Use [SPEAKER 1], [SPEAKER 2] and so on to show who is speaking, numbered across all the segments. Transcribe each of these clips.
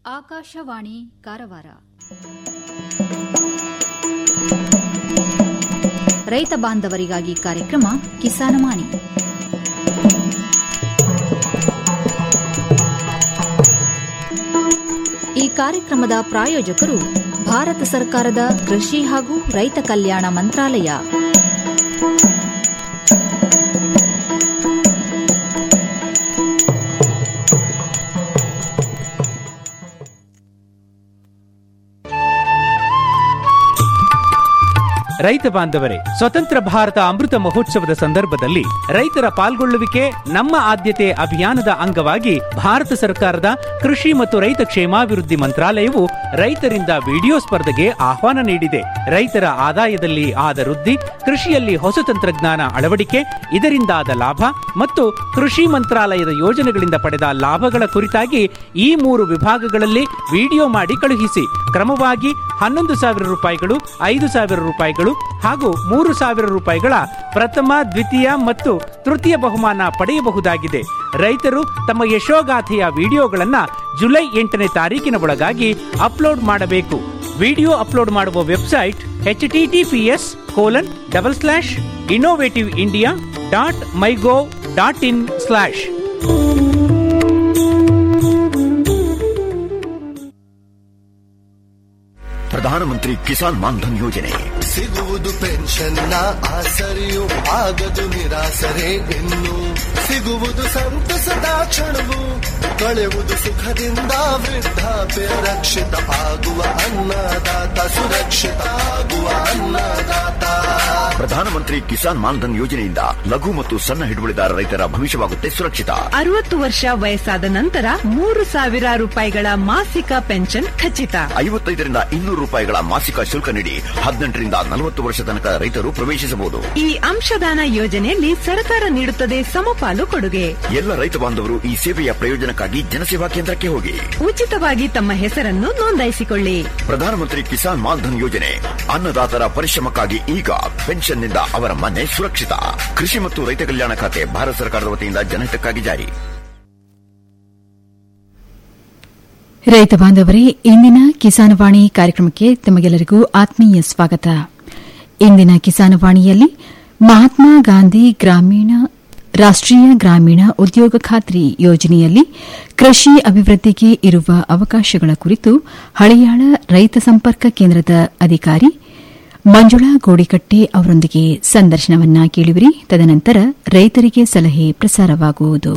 [SPEAKER 1] ಆಕಾಶವಾಣಿ ಕಾರವಾರ ರೈತ ಬಾಂಧವರಿಗಾಗಿ ಕಾರ್ಯಕ್ರಮ ಕಿಸಾನವಾಣಿ ಈ ಕಾರ್ಯಕ್ರಮದ ಪ್ರಾಯೋಜಕರು ಭಾರತ ಸರ್ಕಾರದ ಕೃಷಿ ಹಾಗೂ ರೈತ ಕಲ್ಯಾಣ ಮಂತ್ರಾಲಯ
[SPEAKER 2] ರೈತ ಬಾಂಧವರೇ ಸ್ವತಂತ್ರ ಭಾರತ ಅಮೃತ ಮಹೋತ್ಸವದ ಸಂದರ್ಭದಲ್ಲಿ ರೈತರ ಪಾಲ್ಗೊಳ್ಳುವಿಕೆ ನಮ್ಮ ಆದ್ಯತೆ ಅಭಿಯಾನದ ಅಂಗವಾಗಿ ಭಾರತ ಸರ್ಕಾರದ ಕೃಷಿ ಮತ್ತು ರೈತ ಕ್ಷೇಮಾಭಿವೃದ್ಧಿ ಮಂತ್ರಾಲಯವು ರೈತರಿಂದ ವಿಡಿಯೋ ಸ್ಪರ್ಧೆಗೆ ಆಹ್ವಾನ ನೀಡಿದೆ ರೈತರ ಆದಾಯದಲ್ಲಿ ಆದ ವೃದ್ಧಿ ಕೃಷಿಯಲ್ಲಿ ಹೊಸ ತಂತ್ರಜ್ಞಾನ ಅಳವಡಿಕೆ ಇದರಿಂದಾದ ಲಾಭ ಮತ್ತು ಕೃಷಿ ಮಂತ್ರಾಲಯದ ಯೋಜನೆಗಳಿಂದ ಪಡೆದ ಲಾಭಗಳ ಕುರಿತಾಗಿ ಈ ಮೂರು ವಿಭಾಗಗಳಲ್ಲಿ ವಿಡಿಯೋ ಮಾಡಿ ಕಳುಹಿಸಿ ಕ್ರಮವಾಗಿ ಹನ್ನೊಂದು ಸಾವಿರ ರೂಪಾಯಿಗಳು ಐದು ಸಾವಿರ ರೂಪಾಯಿಗಳು ಹಾಗೂ ಮೂರು ಸಾವಿರ ರೂಪಾಯಿಗಳ ಪ್ರಥಮ ದ್ವಿತೀಯ ಮತ್ತು ತೃತೀಯ ಬಹುಮಾನ ಪಡೆಯಬಹುದಾಗಿದೆ ರೈತರು ತಮ್ಮ ಯಶೋಗಾಥೆಯ ವಿಡಿಯೋಗಳನ್ನ ಜುಲೈ ಎಂಟನೇ ತಾರೀಕಿನ ಒಳಗಾಗಿ ಅಪ್ಲೋಡ್ ಮಾಡಬೇಕು ವಿಡಿಯೋ ಅಪ್ಲೋಡ್ ಮಾಡುವ website H TTPS colon double slash innovative India dot MyGov dot in slash
[SPEAKER 3] Pradhanmantri Kisan Maandhan ಯೋಜನೆ
[SPEAKER 4] ಸಿಗುವುದು ಪೆನ್ಷನ್ನ ಆಸರೆಯು ಆಗದು ನಿರಾಸರೆ ಇನ್ನು ಸಿಗುವುದು ಸಂತಸದ ಕ್ಷಣವು ಕಳೆಯುವುದು ಸುಖದಿಂದ ವೃದ್ಧಾಪ್ಯ ರಕ್ಷಿತ ಆಗುವ ಅನ್ನದಾತ ಸುರಕ್ಷಿತ ಆಗುವ ಅನ್ನದಾತ
[SPEAKER 3] ಪ್ರಧಾನಮಂತ್ರಿ ಕಿಸಾನ್ ಮಾನ್ಧನ್ ಯೋಜನೆಯಿಂದ ಲಘು ಮತ್ತು ಸಣ್ಣ ಹಿಡುವಳಿದಾರ ರೈತರ ಭವಿಷ್ಯವಾಗುತ್ತೆ ಸುರಕ್ಷಿತ
[SPEAKER 5] ಅರವತ್ತು ವರ್ಷ ವಯಸ್ಸಾದ ನಂತರ ಮೂರು ಸಾವಿರ ರೂಪಾಯಿಗಳ ಮಾಸಿಕ ಪೆನ್ಷನ್ ಖಚಿತ
[SPEAKER 3] ಐವತ್ತೈದರಿಂದ ಇನ್ನೂರು ರೂಪಾಯಿಗಳ ಮಾಸಿಕ ಶುಲ್ಕ ನೀಡಿ ಹದಿನೆಂಟರಿಂದ ನಲವತ್ತು ವರ್ಷ ತನಕ ರೈತರು ಪ್ರವೇಶಿಸಬಹುದು
[SPEAKER 5] ಈ ಅಂಶದಾನ ಯೋಜನೆಯಲ್ಲಿ ಸರ್ಕಾರ ನೀಡುತ್ತದೆ ಸಮಪಾಲು ಕೊಡುಗೆ
[SPEAKER 3] ಎಲ್ಲ ರೈತ ಬಾಂಧವರು ಈ ಸೇವೆಯ ಪ್ರಯೋಜನಕ್ಕಾಗಿ ಜನಸೇವಾ ಕೇಂದ್ರಕ್ಕೆ ಹೋಗಿ
[SPEAKER 5] ಉಚಿತವಾಗಿ ತಮ್ಮ ಹೆಸರನ್ನು ನೋಂದಾಯಿಸಿಕೊಳ್ಳಿ
[SPEAKER 3] ಪ್ರಧಾನಮಂತ್ರಿ ಕಿಸಾನ್ ಮಾನ್ಧನ್ ಯೋಜನೆ ಅನ್ನದಾತರ ಪರಿಶ್ರಮಕ್ಕಾಗಿ ಈಗ ಪೆನ್ಷನ್ನಿಂದ ಅವರ ಮನೆ ಸುರಕ್ಷಿತ ಕೃಷಿ ಮತ್ತು ರೈತ ಕಲ್ಯಾಣ ಖಾತೆ ಭಾರತ ಸರ್ಕಾರದ ವತಿಯಿಂದ ಜನಹಿತಕ್ಕಾಗಿ ಜಾರಿ
[SPEAKER 6] ರೈತ ಬಾಂಧವರೇ ಇಂದಿನ ಕಿಸಾನವಾಣಿ ಕಾರ್ಯಕ್ರಮಕ್ಕೆ ತಮಗೆಲ್ಲರಿಗೂ ಆತ್ಮೀಯ ಸ್ವಾಗತ ಇಂದಿನ ಕಿಸಾನವಾಣಿಯಲ್ಲಿ ಮಹಾತ್ಮ ಗಾಂಧಿ ಗ್ರಾಮೀಣ ರಾಷ್ಟೀಯ ಗ್ರಾಮೀಣ ಉದ್ಯೋಗ ಖಾತ್ರಿ ಯೋಜನೆಯಲ್ಲಿ ಕೃಷಿ ಅಭಿವೃದ್ಧಿಗೆ ಇರುವ ಅವಕಾಶಗಳ ಕುರಿತು ಹಳಿಯಾಳ ರೈತ ಸಂಪರ್ಕ ಕೇಂದ್ರದ ಅಧಿಕಾರಿ ಮಂಜುಳಾ ಗೋಡಿಕಟ್ಟೆ ಅವರೊಂದಿಗೆ ಸಂದರ್ಶನವನ್ನ ಕೇಳುವಿರಿ ತದನಂತರ ರೈತರಿಗೆ ಸಲಹೆ ಪ್ರಸಾರವಾಗುವುದು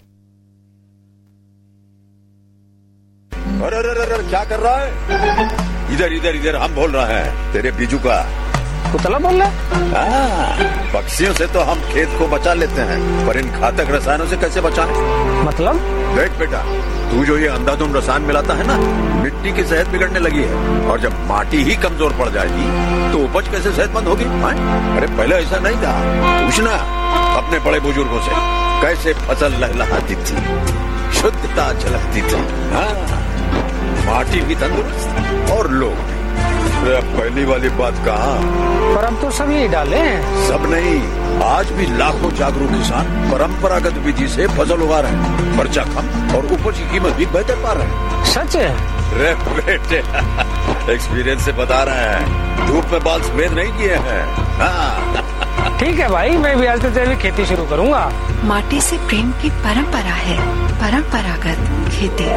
[SPEAKER 7] अरे अरे अरे क्या कर रहा है इधर इधर इधर हम बोल रहे हैं तेरे बीजू का
[SPEAKER 8] पुतला बोल रहा
[SPEAKER 7] हाँ, पक्षियों से तो हम खेत को बचा लेते हैं पर इन घातक रसायनों से कैसे बचाएं?
[SPEAKER 8] मतलब
[SPEAKER 7] देख बेटा तू जो ये अंधाधुंध रसायन मिलाता है ना मिट्टी की सेहत बिगड़ने लगी है और जब माटी ही कमजोर पड़ जाएगी तो उपज कैसे सेहतमंद होगी हाँ? अरे पहले ऐसा नहीं था पूछना अपने बड़े बुजुर्गों से कैसे फसल लहलहाती थी शुद्धता झलकती थी हाँ माटी भी तंदुरुस्त और लोग भी अरे अब पहली वाली बात कहा
[SPEAKER 8] पर अब तो सब यही डाले हैं
[SPEAKER 7] सब नहीं आज भी लाखों जागरूक किसान परंपरागत विधि से फसल उगा रहे हैं खर्चा कम और उपज की कीमत भी बेहतर पा रहे हैं
[SPEAKER 8] सच है
[SPEAKER 7] रे बेटे एक्सपीरियंस से बता रहे हैं धूप में बाल सफेद नहीं किए हैं हाँ
[SPEAKER 8] ठीक है भाई मैं भी आज से तेरी खेती शुरू करूंगा
[SPEAKER 9] माटी से प्रेम की परंपरा है परंपरागत खेती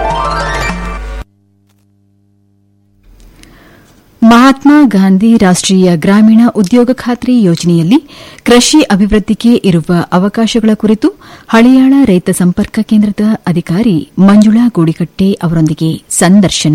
[SPEAKER 6] ಮಹಾತ್ಮ ಗಾಂಧಿ ರಾಷ್ಟೀಯ ಗ್ರಾಮೀಣ ಉದ್ಯೋಗ ಖಾತ್ರಿ ಯೋಜನೆಯಲ್ಲಿ ಕೃಷಿ ಅಭಿವೃದ್ಧಿಗೆ ಇರುವ ಅವಕಾಶಗಳ ಕುರಿತು ಹಳಿಯಾಳ ರೈತ ಸಂಪರ್ಕ ಕೇಂದ್ರದ ಅಧಿಕಾರಿ ಮಂಜುಳಾ ಗೋಡಿಕಟ್ಟೆ ಅವರೊಂದಿಗೆ ಸಂದರ್ಶನ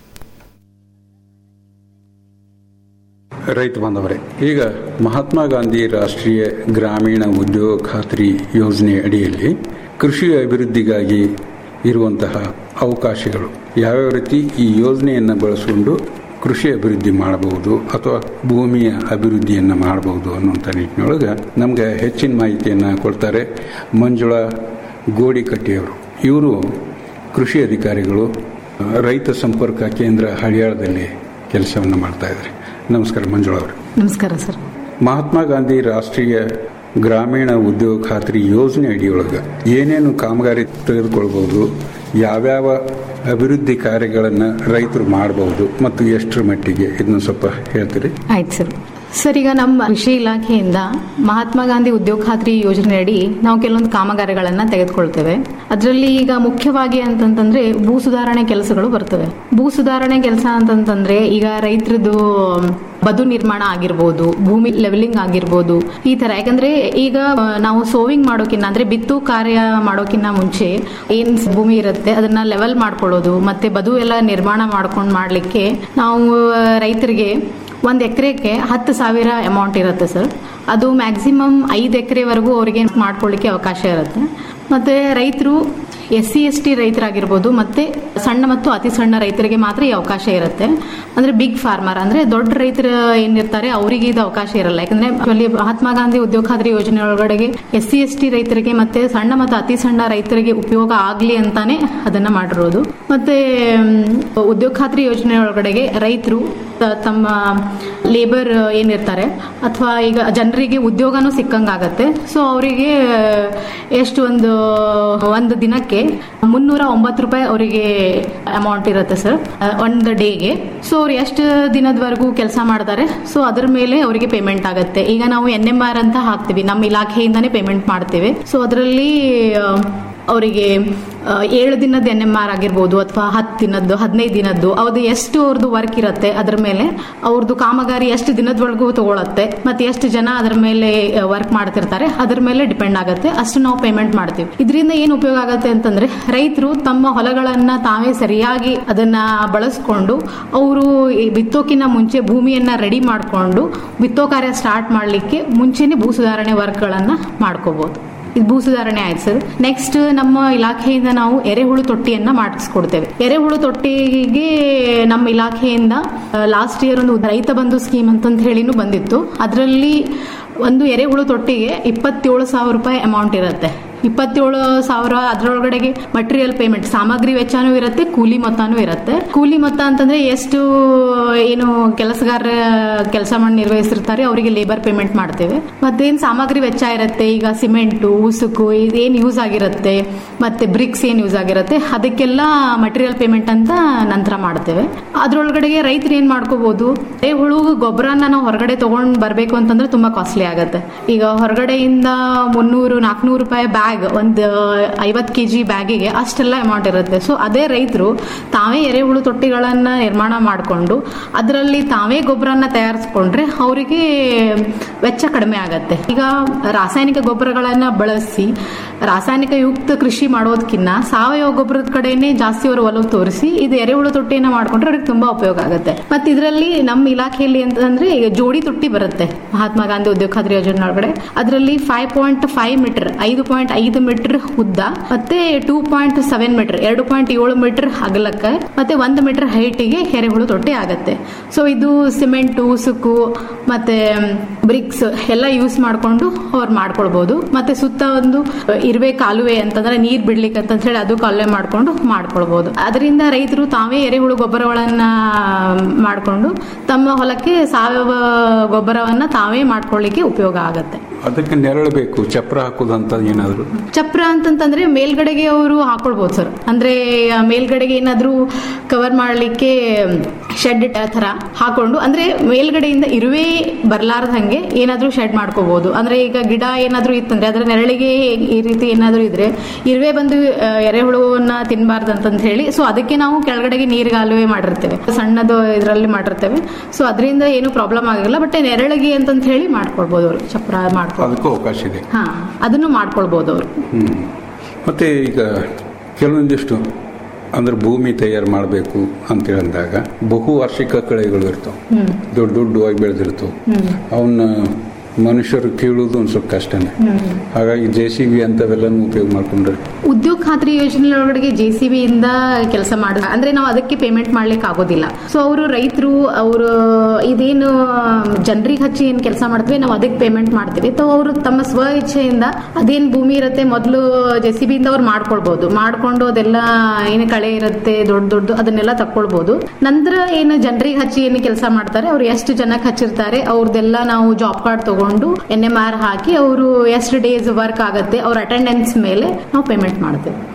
[SPEAKER 10] ರೈತ ಬಾಂಧವರೇ ಈಗ ಮಹಾತ್ಮ ಗಾಂಧಿ ರಾಷ್ಟ್ರೀಯ ಗ್ರಾಮೀಣ ಉದ್ಯೋಗ ಖಾತ್ರಿ ಯೋಜನೆ ಅಡಿಯಲ್ಲಿ ಕೃಷಿ ಅಭಿವೃದ್ಧಿಗಾಗಿ ಇರುವಂತಹ ಅವಕಾಶಗಳು ಯಾವ್ಯಾವ ರೀತಿ ಈ ಯೋಜನೆಯನ್ನು ಬಳಸಿಕೊಂಡು ಕೃಷಿ ಅಭಿವೃದ್ಧಿ ಮಾಡಬಹುದು ಅಥವಾ ಭೂಮಿಯ ಅಭಿವೃದ್ಧಿಯನ್ನು ಮಾಡಬಹುದು ಅನ್ನುವಂಥ ನಿಟ್ಟಿನೊಳಗೆ ನಮಗೆ ಹೆಚ್ಚಿನ ಮಾಹಿತಿಯನ್ನು ಕೊಡ್ತಾರೆ ಮಂಜುಳಾ ಗೋಡಿಕಟ್ಟಿಯವರು ಇವರು ಕೃಷಿ ಅಧಿಕಾರಿಗಳು ರೈತ ಸಂಪರ್ಕ ಕೇಂದ್ರ ಹಳಿಯಾಳದಲ್ಲಿ ಕೆಲಸವನ್ನು ಮಾಡ್ತಾ ಇದ್ದಾರೆ ನಮಸ್ಕಾರ ಮಂಜುಳಾ ಅವರು
[SPEAKER 11] ನಮಸ್ಕಾರ ಸರ್
[SPEAKER 10] ಮಹಾತ್ಮ ಗಾಂಧಿ ರಾಷ್ಟ್ರೀಯ ಗ್ರಾಮೀಣ ಉದ್ಯೋಗ ಖಾತ್ರಿ ಯೋಜನೆ ಅಡಿಯೊಳಗೆ ಏನೇನು ಕಾಮಗಾರಿ ತೆಗೆದುಕೊಳ್ಬಹುದು ಯಾವ್ಯಾವ ಅಭಿವೃದ್ಧಿ ಕಾರ್ಯಗಳನ್ನು ರೈತರು ಮಾಡಬಹುದು ಮತ್ತು ಎಷ್ಟರ ಮಟ್ಟಿಗೆ ಇದನ್ನ ಸ್ವಲ್ಪ ಹೇಳ್ತೀರಿ
[SPEAKER 11] ಆಯ್ತು ಸರ್ ಸರ್ ಈಗ ನಮ್ಮ ಕೃಷಿ ಇಲಾಖೆಯಿಂದ ಮಹಾತ್ಮ ಗಾಂಧಿ ಉದ್ಯೋಗ ಖಾತ್ರಿ ಯೋಜನೆಯಡಿ ನಾವು ಕೆಲವೊಂದು ಕಾಮಗಾರಿಗಳನ್ನ ತೆಗೆದುಕೊಳ್ತೇವೆ ಅದರಲ್ಲಿ ಈಗ ಮುಖ್ಯವಾಗಿ ಅಂತಂತಂದ್ರೆ ಭೂ ಸುಧಾರಣೆ ಕೆಲಸಗಳು ಬರ್ತವೆ ಭೂ ಸುಧಾರಣೆ ಕೆಲಸ ಅಂತಂತಂದ್ರೆ ಈಗ ರೈತರದ್ದು ಬದು ನಿರ್ಮಾಣ ಆಗಿರ್ಬೋದು ಭೂಮಿ ಲೆವೆಲಿಂಗ್ ಆಗಿರ್ಬೋದು ಈ ತರ ಯಾಕಂದ್ರೆ ಈಗ ಆ, ನಾವು ಸೋವಿಂಗ್ ಮಾಡೋಕಿನ್ನ ಅಂದ್ರೆ ಬಿತ್ತು ಕಾರ್ಯ ಮಾಡೋಕಿನ್ನ ಮುಂಚೆ ಏನ್ ಭೂಮಿ ಇರುತ್ತೆ ಅದನ್ನ ಲೆವೆಲ್ ಮಾಡ್ಕೊಳ್ಳೋದು ಮತ್ತೆ ಬದು ಎಲ್ಲ ನಿರ್ಮಾಣ ಮಾಡ್ಕೊಂಡು ಮಾಡ್ಲಿಕ್ಕೆ ನಾವು ಆ, ರೈತರಿಗೆ ಒಂದು ಎಕರೆಗೆ ಹತ್ತು ಸಾವಿರ ಅಮೌಂಟ್ ಇರುತ್ತೆ ಸರ್ ಅದು ಮ್ಯಾಕ್ಸಿಮಮ್ ಐದು ಎಕರೆವರೆಗೂ ಅವರಿಗೆ ಮಾಡ್ಕೊಳ್ಳಿಕ್ಕೆ ಅವಕಾಶ ಇರುತ್ತೆ ಮತ್ತೆ ರೈತರು ಎಸ್ ಸಿ ಎಸ್ ಟಿ ರೈತರಾಗಿರ್ಬೋದು ಮತ್ತೆ ಸಣ್ಣ ಮತ್ತು ಅತಿ ಸಣ್ಣ ರೈತರಿಗೆ ಮಾತ್ರ ಈ ಅವಕಾಶ ಇರುತ್ತೆ ಅಂದ್ರೆ ಬಿಗ್ ಫಾರ್ಮರ್ ಅಂದ್ರೆ ದೊಡ್ಡ ರೈತರು ಏನಿರ್ತಾರೆ ಅವರಿಗೆ ಇದು ಅವಕಾಶ ಇರಲ್ಲ ಯಾಕಂದ್ರೆ ಅಲ್ಲಿ ಮಹಾತ್ಮ ಗಾಂಧಿ ಉದ್ಯೋಗ ಖಾತ್ರಿ ಯೋಜನೆ ಒಳಗಡೆಗೆ ಎಸ್ ಸಿ ಎಸ್ ಟಿ ರೈತರಿಗೆ ಮತ್ತೆ ಸಣ್ಣ ಮತ್ತು ಅತಿ ಸಣ್ಣ ರೈತರಿಗೆ ಉಪಯೋಗ ಆಗ್ಲಿ ಅಂತಾನೆ ಅದನ್ನ ಮಾಡಿರೋದು ಮತ್ತೆ ಮ್, ಉದ್ಯೋಗ ಖಾತ್ರಿ ಯೋಜನೆ ಒಳಗಡೆಗೆ ರೈತರು ತ- ತಮ್ಮ ಲೇಬರ್ ಏನಿರ್ತಾರೆ ಅಥವಾ ಈಗ ಜನರಿಗೆ ಉದ್ಯೋಗನೂ ಸಿಕ್ಕಂಗಾಗತ್ತೆ ಸೊ ಅವರಿಗೆ ಎಷ್ಟು ಒಂದು ಒಂದು ದಿನಕ್ಕೆ ಮುನ್ನೂರ ಒಂಬತ್ತು ರೂಪಾಯಿ ಅವರಿಗೆ ಅಮೌಂಟ್ ಇರುತ್ತೆ ಸರ್ ಒಂದು ಡೇಗೆ ಸೊ ಅವ್ರು ಎಷ್ಟು ದಿನದವರೆಗೂ ಕೆಲಸ ಮಾಡ್ತಾರೆ ಸೊ ಅದ್ರ ಮೇಲೆ ಅವರಿಗೆ ಪೇಮೆಂಟ್ ಆಗುತ್ತೆ ಈಗ ನಾವು ಎನ್ ಎಂ ಆರ್ ಅಂತ ಹಾಕ್ತೀವಿ ನಮ್ಮ ಇಲಾಖೆಯಿಂದಾನೇ ಪೇಮೆಂಟ್ ಮಾಡ್ತೇವೆ ಸೊ ಅದರಲ್ಲಿ ಅವರಿಗೆ ಏಳು ದಿನದ ಎನ್ ಎಂ ಆರ್ ಆಗಿರ್ಬೋದು ಅಥವಾ ಹತ್ತು ದಿನದ್ದು ಹದಿನೈದು ದಿನದ್ದು ಅವ್ರದ್ದು ಎಷ್ಟು ಅವ್ರದ್ದು ವರ್ಕ್ ಇರುತ್ತೆ ಅದ್ರ ಮೇಲೆ ಅವ್ರದ್ದು ಕಾಮಗಾರಿ ಎಷ್ಟು ದಿನದವರೆಗೂ ತಗೊಳತ್ತೆ ಮತ್ತೆ ಎಷ್ಟು ಜನ ಅದ್ರ ಮೇಲೆ ವರ್ಕ್ ಮಾಡ್ತಿರ್ತಾರೆ ಅದ್ರ ಮೇಲೆ ಡಿಪೆಂಡ್ ಆಗುತ್ತೆ ಅಷ್ಟು ನಾವು ಪೇಮೆಂಟ್ ಮಾಡ್ತೀವಿ ಇದರಿಂದ ಏನು ಉಪಯೋಗ ಆಗುತ್ತೆ ಅಂತಂದ್ರೆ ರೈತರು ತಮ್ಮ ಹೊಲಗಳನ್ನ ತಾವೇ ಸರಿಯಾಗಿ ಅದನ್ನ ಬಳಸ್ಕೊಂಡು ಅವರು ಬಿತ್ತೋಕಿನ ಮುಂಚೆ ಭೂಮಿಯನ್ನ ರೆಡಿ ಮಾಡಿಕೊಂಡು ಬಿತ್ತೋ ಕಾರ್ಯ ಸ್ಟಾರ್ಟ್ ಮಾಡಲಿಕ್ಕೆ ಮುಂಚೆನೆ ಭೂ ಸುಧಾರಣೆ ವರ್ಕ್ಗಳನ್ನ ಮಾಡ್ಕೋಬಹುದು ಇದು ಭೂ ಸುಧಾರಣೆ ಆಯ್ತು ಸರ್ ನೆಕ್ಸ್ಟ್ ನಮ್ಮ ಇಲಾಖೆಯಿಂದ ನಾವು ಎರೆಹುಳು ತೊಟ್ಟಿಯನ್ನ ಮಾಡಿಸ್ಕೊಡ್ತೇವೆ ಎರೆಹುಳು ತೊಟ್ಟಿಗೆ ನಮ್ಮ ಇಲಾಖೆಯಿಂದ ಲಾಸ್ಟ್ ಇಯರ್ ಒಂದು ರೈತ ಬಂಧು ಸ್ಕೀಮ್ ಅಂತಂತ ಹೇಳಿನೂ ಬಂದಿತ್ತು ಅದರಲ್ಲಿ ಒಂದು ಎರೆಹುಳು ತೊಟ್ಟಿಗೆ ಇಪ್ಪತ್ತೇಳು ಸಾವಿರ ರೂಪಾಯಿ ಅಮೌಂಟ್ ಇರುತ್ತೆ ಇಪ್ಪತ್ತೇಳು ಸಾವಿರ ಅದರೊಳಗಡೆಗೆ ಮಟೀರಿಯಲ್ ಪೇಮೆಂಟ್ ಸಾಮಗ್ರಿ ವೆಚ್ಚನೂ ಇರುತ್ತೆ ಕೂಲಿ ಮೊತ್ತನೂ ಇರುತ್ತೆ ಕೂಲಿ ಮೊತ್ತ ಅಂತಂದ್ರೆ ಎಷ್ಟು ಏನು ಕೆಲಸಗಾರ ಕೆಲಸ ಮಾಡಿ ನಿರ್ವಹಿಸಿರ್ತಾರೆ ಅವರಿಗೆ ಲೇಬರ್ ಪೇಮೆಂಟ್ ಮಾಡ್ತೇವೆ ಮತ್ತೇನ್ ಸಾಮಗ್ರಿ ವೆಚ್ಚ ಇರುತ್ತೆ ಈಗ ಸಿಮೆಂಟು ಉಸುಕು ಇದೇನು ಯೂಸ್ ಆಗಿರುತ್ತೆ ಮತ್ತೆ ಬ್ರಿಕ್ಸ್ ಏನ್ ಯೂಸ್ ಆಗಿರುತ್ತೆ ಅದಕ್ಕೆಲ್ಲ ಮಟೀರಿಯಲ್ ಪೇಮೆಂಟ್ ಅಂತ ನಂತರ ಮಾಡ್ತೇವೆ ಅದ್ರೊಳಗಡೆಗೆ ರೈತರು ಏನ್ ಮಾಡ್ಕೋಬಹುದು ಹುಳು ಗೊಬ್ಬರನ ನಾವು ಹೊರಗಡೆ ತಗೊಂಡ್ ಬರ್ಬೇಕು ಅಂತಂದ್ರೆ ತುಂಬಾ ಕಾಸ್ಟ್ಲಿ ಆಗುತ್ತೆ ಈಗ ಹೊರಗಡೆಯಿಂದ ಮುನ್ನೂರು ನಾಲ್ಕನೂರು ರೂಪಾಯಿ ಬ್ಯಾಗ್ ಒಂದು ಐವತ್ತು ಕೆ ಜಿ ಬ್ಯಾಗಿಗೆ ಅಷ್ಟೆಲ್ಲ ಅಮೌಂಟ್ ಇರುತ್ತೆ ಸೊ ಅದೇ ರೈತರು ತಾವೇ ಎರೆಹುಳು ತೊಟ್ಟಿಗಳನ್ನ ನಿರ್ಮಾಣ ಮಾಡಿಕೊಂಡು ಅದರಲ್ಲಿ ತಾವೇ ಗೊಬ್ಬರನ್ನ ತಯಾರಿಸ್ಕೊಂಡ್ರೆ ಅವರಿಗೆ ವೆಚ್ಚ ಕಡಿಮೆ ಆಗತ್ತೆ ಈಗ ರಾಸಾಯನಿಕ ಗೊಬ್ಬರಗಳನ್ನ ಬಳಸಿ ರಾಸಾಯನಿಕ ಯುಕ್ತ ಕೃಷಿ ಮಾಡೋದಕ್ಕಿಂತ ಸಾವಯವ ಗೊಬ್ಬರದ ಕಡೆನೆ ಜಾಸ್ತಿ ಅವರು ಒಲವು ತೋರಿಸಿ ಇದು ಎರೆಹುಳು ತೊಟ್ಟಿಯನ್ನ ಮಾಡ್ಕೊಂಡ್ರೆ ಅವ್ರಿಗೆ ತುಂಬಾ ಉಪಯೋಗ ಆಗುತ್ತೆ ಮತ್ತೆ ಇದರಲ್ಲಿ ನಮ್ಮ ಇಲಾಖೆಯಲ್ಲಿ ಅಂತಂದ್ರೆ ಈಗ ಜೋಡಿ ತೊಟ್ಟಿ ಬರುತ್ತೆ ಮಹಾತ್ಮ ಗಾಂಧಿ ಉದ್ಯೋಗ ಖಾತ್ರಿ ಯೋಜನೆ ಒಳಗಡೆ ಅದರಲ್ಲಿ ಫೈವ್ ಪಾಯಿಂಟ್ ಫೈವ್ ಮೀಟರ್ ಐದು ಪಾಯಿಂಟ್ ಐದು ಮೀಟರ್ ಉದ್ದ ಮತ್ತೆ ಟೂ ಪಾಯಿಂಟ್ ಸೆವೆನ್ ಮೀಟರ್ ಎರಡು ಪಾಯಿಂಟ್ ಏಳು ಮೀಟರ್ ಅಗಲಕ್ಕೆ ಮತ್ತೆ ಒಂದು ಮೀಟರ್ ಹೈಟಿಗೆ ಎರೆಹುಳು ತೊಟ್ಟಿ ಆಗತ್ತೆ ಸೊ ಇದು ಸಿಮೆಂಟ್ ಉಸುಕು ಮತ್ತೆ ಬ್ರಿಕ್ಸ್ ಎಲ್ಲ ಯೂಸ್ ಮಾಡ್ಕೊಂಡು ಅವ್ರು ಮಾಡ್ಕೊಳ್ಬಹುದು ಮತ್ತೆ ಸುತ್ತ ಒಂದು ಇರುವೆ ಕಾಲುವೆ ಅಂತಂದ್ರೆ ನೀರ್ ಬಿಡ್ಲಿಕ್ಕೆ ಅಂತ ಹೇಳಿ ಅದು ಕಾಲುವೆ ಮಾಡ್ಕೊಂಡು ಮಾಡ್ಕೊಳ್ಬಹುದು ಅದರಿಂದ ರೈತರು ತಾವೇ ಎರೆಹುಳು ಗೊಬ್ಬರಗಳನ್ನ ಮಾಡ್ಕೊಂಡು ತಮ್ಮ ಹೊಲಕ್ಕೆ ಸಾವಯವ ಗೊಬ್ಬರವನ್ನ ತಾವೇ ಮಾಡ್ಕೊಳ್ಳಿಕ್ಕೆ ಉಪಯೋಗ ಆಗತ್ತೆ
[SPEAKER 10] ಅದಕ್ಕೆ ನೆರಳು ಬೇಕು ಚಪ್ರ ಹಾಕೋದಂತ ಏನಾದ್ರು
[SPEAKER 11] ಚಪ್ರ ಅಂತಂತಂದ್ರೆ ಮೇಲ್ಗಡೆಗೆ ಅವರು ಹಾಕೊಳ್ಬಹುದು ಸರ್ ಅಂದ್ರೆ ಆ ಮೇಲ್ಗಡೆಗೆ ಏನಾದ್ರೂ ಕವರ್ ಮಾಡ್ಲಿಕ್ಕೆ ಶೆಡ್ ತರ ಹಾಕೊಂಡು ಅಂದ್ರೆ ಮೇಲ್ಗಡೆಯಿಂದ ಇರುವೆ ಬರ್ಲಾರ್ದಂಗೆ ಏನಾದ್ರೂ ಶೆಡ್ ಮಾಡ್ಕೋಬಹುದು ಅಂದ್ರೆ ಈಗ ಗಿಡ ಏನಾದ್ರೂ ಇತ್ತಂದ್ರೆ ಅದರ ನೆರಳಿಗೆ ಈ ರೀತಿ ಏನಾದ್ರೂ ಇದ್ರೆ ಇರುವೆ ಬಂದು ಆ, ಎರೆಹುಳುವನ್ನ ತಿನ್ಬಾರ್ದು ಅಂತಂತ ಹೇಳಿ ಸೊ ಅದಕ್ಕೆ ನಾವು ಕೆಳಗಡೆಗೆ ನೀರ್ಗಾಲುವೆ ಮಾಡಿರ್ತೇವೆ ಸಣ್ಣದು ಇದರಲ್ಲಿ ಮಾಡಿರ್ತೇವೆ ಸೊ ಅದರಿಂದ ಏನು ಪ್ರಾಬ್ಲಮ್ ಆಗಿಲ್ಲ ಬಟ್ ನೆರಳಿಗೆ ಅಂತಂತ ಹೇಳಿ ಮಾಡ್ಕೊಳ್ಬಹುದು ಅವರು ಚಪ್ರ ಮಾಡ್ಕೊ
[SPEAKER 10] ಅದಕ್ಕೂ ಅವಕಾಶ ಇದೆ
[SPEAKER 11] ಹಾ ಅದನ್ನು ಮಾಡ್ಕೊಳ್ಬಹುದು ಅವರು
[SPEAKER 10] ಹ್ಮ್. ಮತ್ತೆ ಈಗ ಕೆಲವೊಂದಿಷ್ಟು ಅಂದ್ರೆ ಭೂಮಿ ತಯಾರು ಮಾಡಬೇಕು ಅಂತ ಹೇಳಿದಾಗ ಬಹು ವಾರ್ಷಿಕ ಕಳೆಗಳು ಇರ್ತಾವ
[SPEAKER 11] ಹ್ಮ್
[SPEAKER 10] ದೊಡ್ಡ ದೊಡ್ಡವಾಗಿ ಬೆಳೆದಿರ್ತಾವ
[SPEAKER 11] ಹ್ಮ್
[SPEAKER 10] ಅವನ್ನ ಮನುಷ್ಯರು ಕೀಳುವುದು ಒಂದು ಸ್ವಲ್ಪ ಕಷ್ಟನೇ
[SPEAKER 11] ಹ್ಮ್
[SPEAKER 10] ಹಾಗಾಗಿ ಜೆ ಸಿ ಬಿ ಅಂತವೆಲ್ಲನೂ ಉಪಯೋಗ ಮಾಡ್ಕೊಂಡ್ರೆ
[SPEAKER 11] ಉದ್ಯೋಗ ಖಾತ್ರಿ ಯೋಜನೆ ಒಳಗಡೆ ಜೆ ಸಿ ಬಿ ಇಂದ ಕೆಲಸ ಮಾಡ ಅಂದ್ರೆ ನಾವು ಅದಕ್ಕೆ ಪೇಮೆಂಟ್ ಮಾಡ್ಲಿಕ್ಕೆ ಆಗೋದಿಲ್ಲ ಸೊ ಅವರು ರೈತರು ಅವರು ಇದೇನು ಜನರಿಗೆ ಹಚ್ಚಿ ಏನ್ ಕೆಲಸ ಮಾಡ್ತೀವಿ ನಾವು ಅದಕ್ಕೆ ಪೇಮೆಂಟ್ ಮಾಡ್ತೀವಿ ಸೊ ಅವರು ತಮ್ಮ ಸ್ವ ಇಚ್ಛೆಯಿಂದ ಅದೇನ್ ಭೂಮಿ ಇರುತ್ತೆ ಮೊದಲು ಜೆ ಸಿ ಬಿ ಇಂದ ಅವ್ರು ಮಾಡ್ಕೊಳ್ಬಹುದು ಮಾಡ್ಕೊಂಡು ಅದೆಲ್ಲ ಏನು ಕಳೆ ಇರುತ್ತೆ ದೊಡ್ಡ ದೊಡ್ಡ ಅದನ್ನೆಲ್ಲ ತಕ್ಕೊಳ್ಬಹುದು ನಂತರ ಏನು ಜನರಿಗೆ ಹಚ್ಚಿ ಏನು ಕೆಲಸ ಮಾಡ್ತಾರೆ ಅವ್ರು ಎಷ್ಟು ಜನಕ್ಕೆ ಹಚ್ಚಿರ್ತಾರೆ ಅವ್ರದ್ದೆಲ್ಲ ನಾವು ಜಾಬ್ ಕಾರ್ಡ್ ತಗೊಂಡು ಎನ್ ಎಂ ಆರ್ ಹಾಕಿ ಅವರು ಎಷ್ಟು ಡೇಸ್ ವರ್ಕ್ ಆಗುತ್ತೆ ಅವ್ರ ಅಟೆಂಡೆನ್ಸ್ ಮೇಲೆ ನಾವು ಪೇಮೆಂಟ್ ಮಾಡ್ತೇವೆ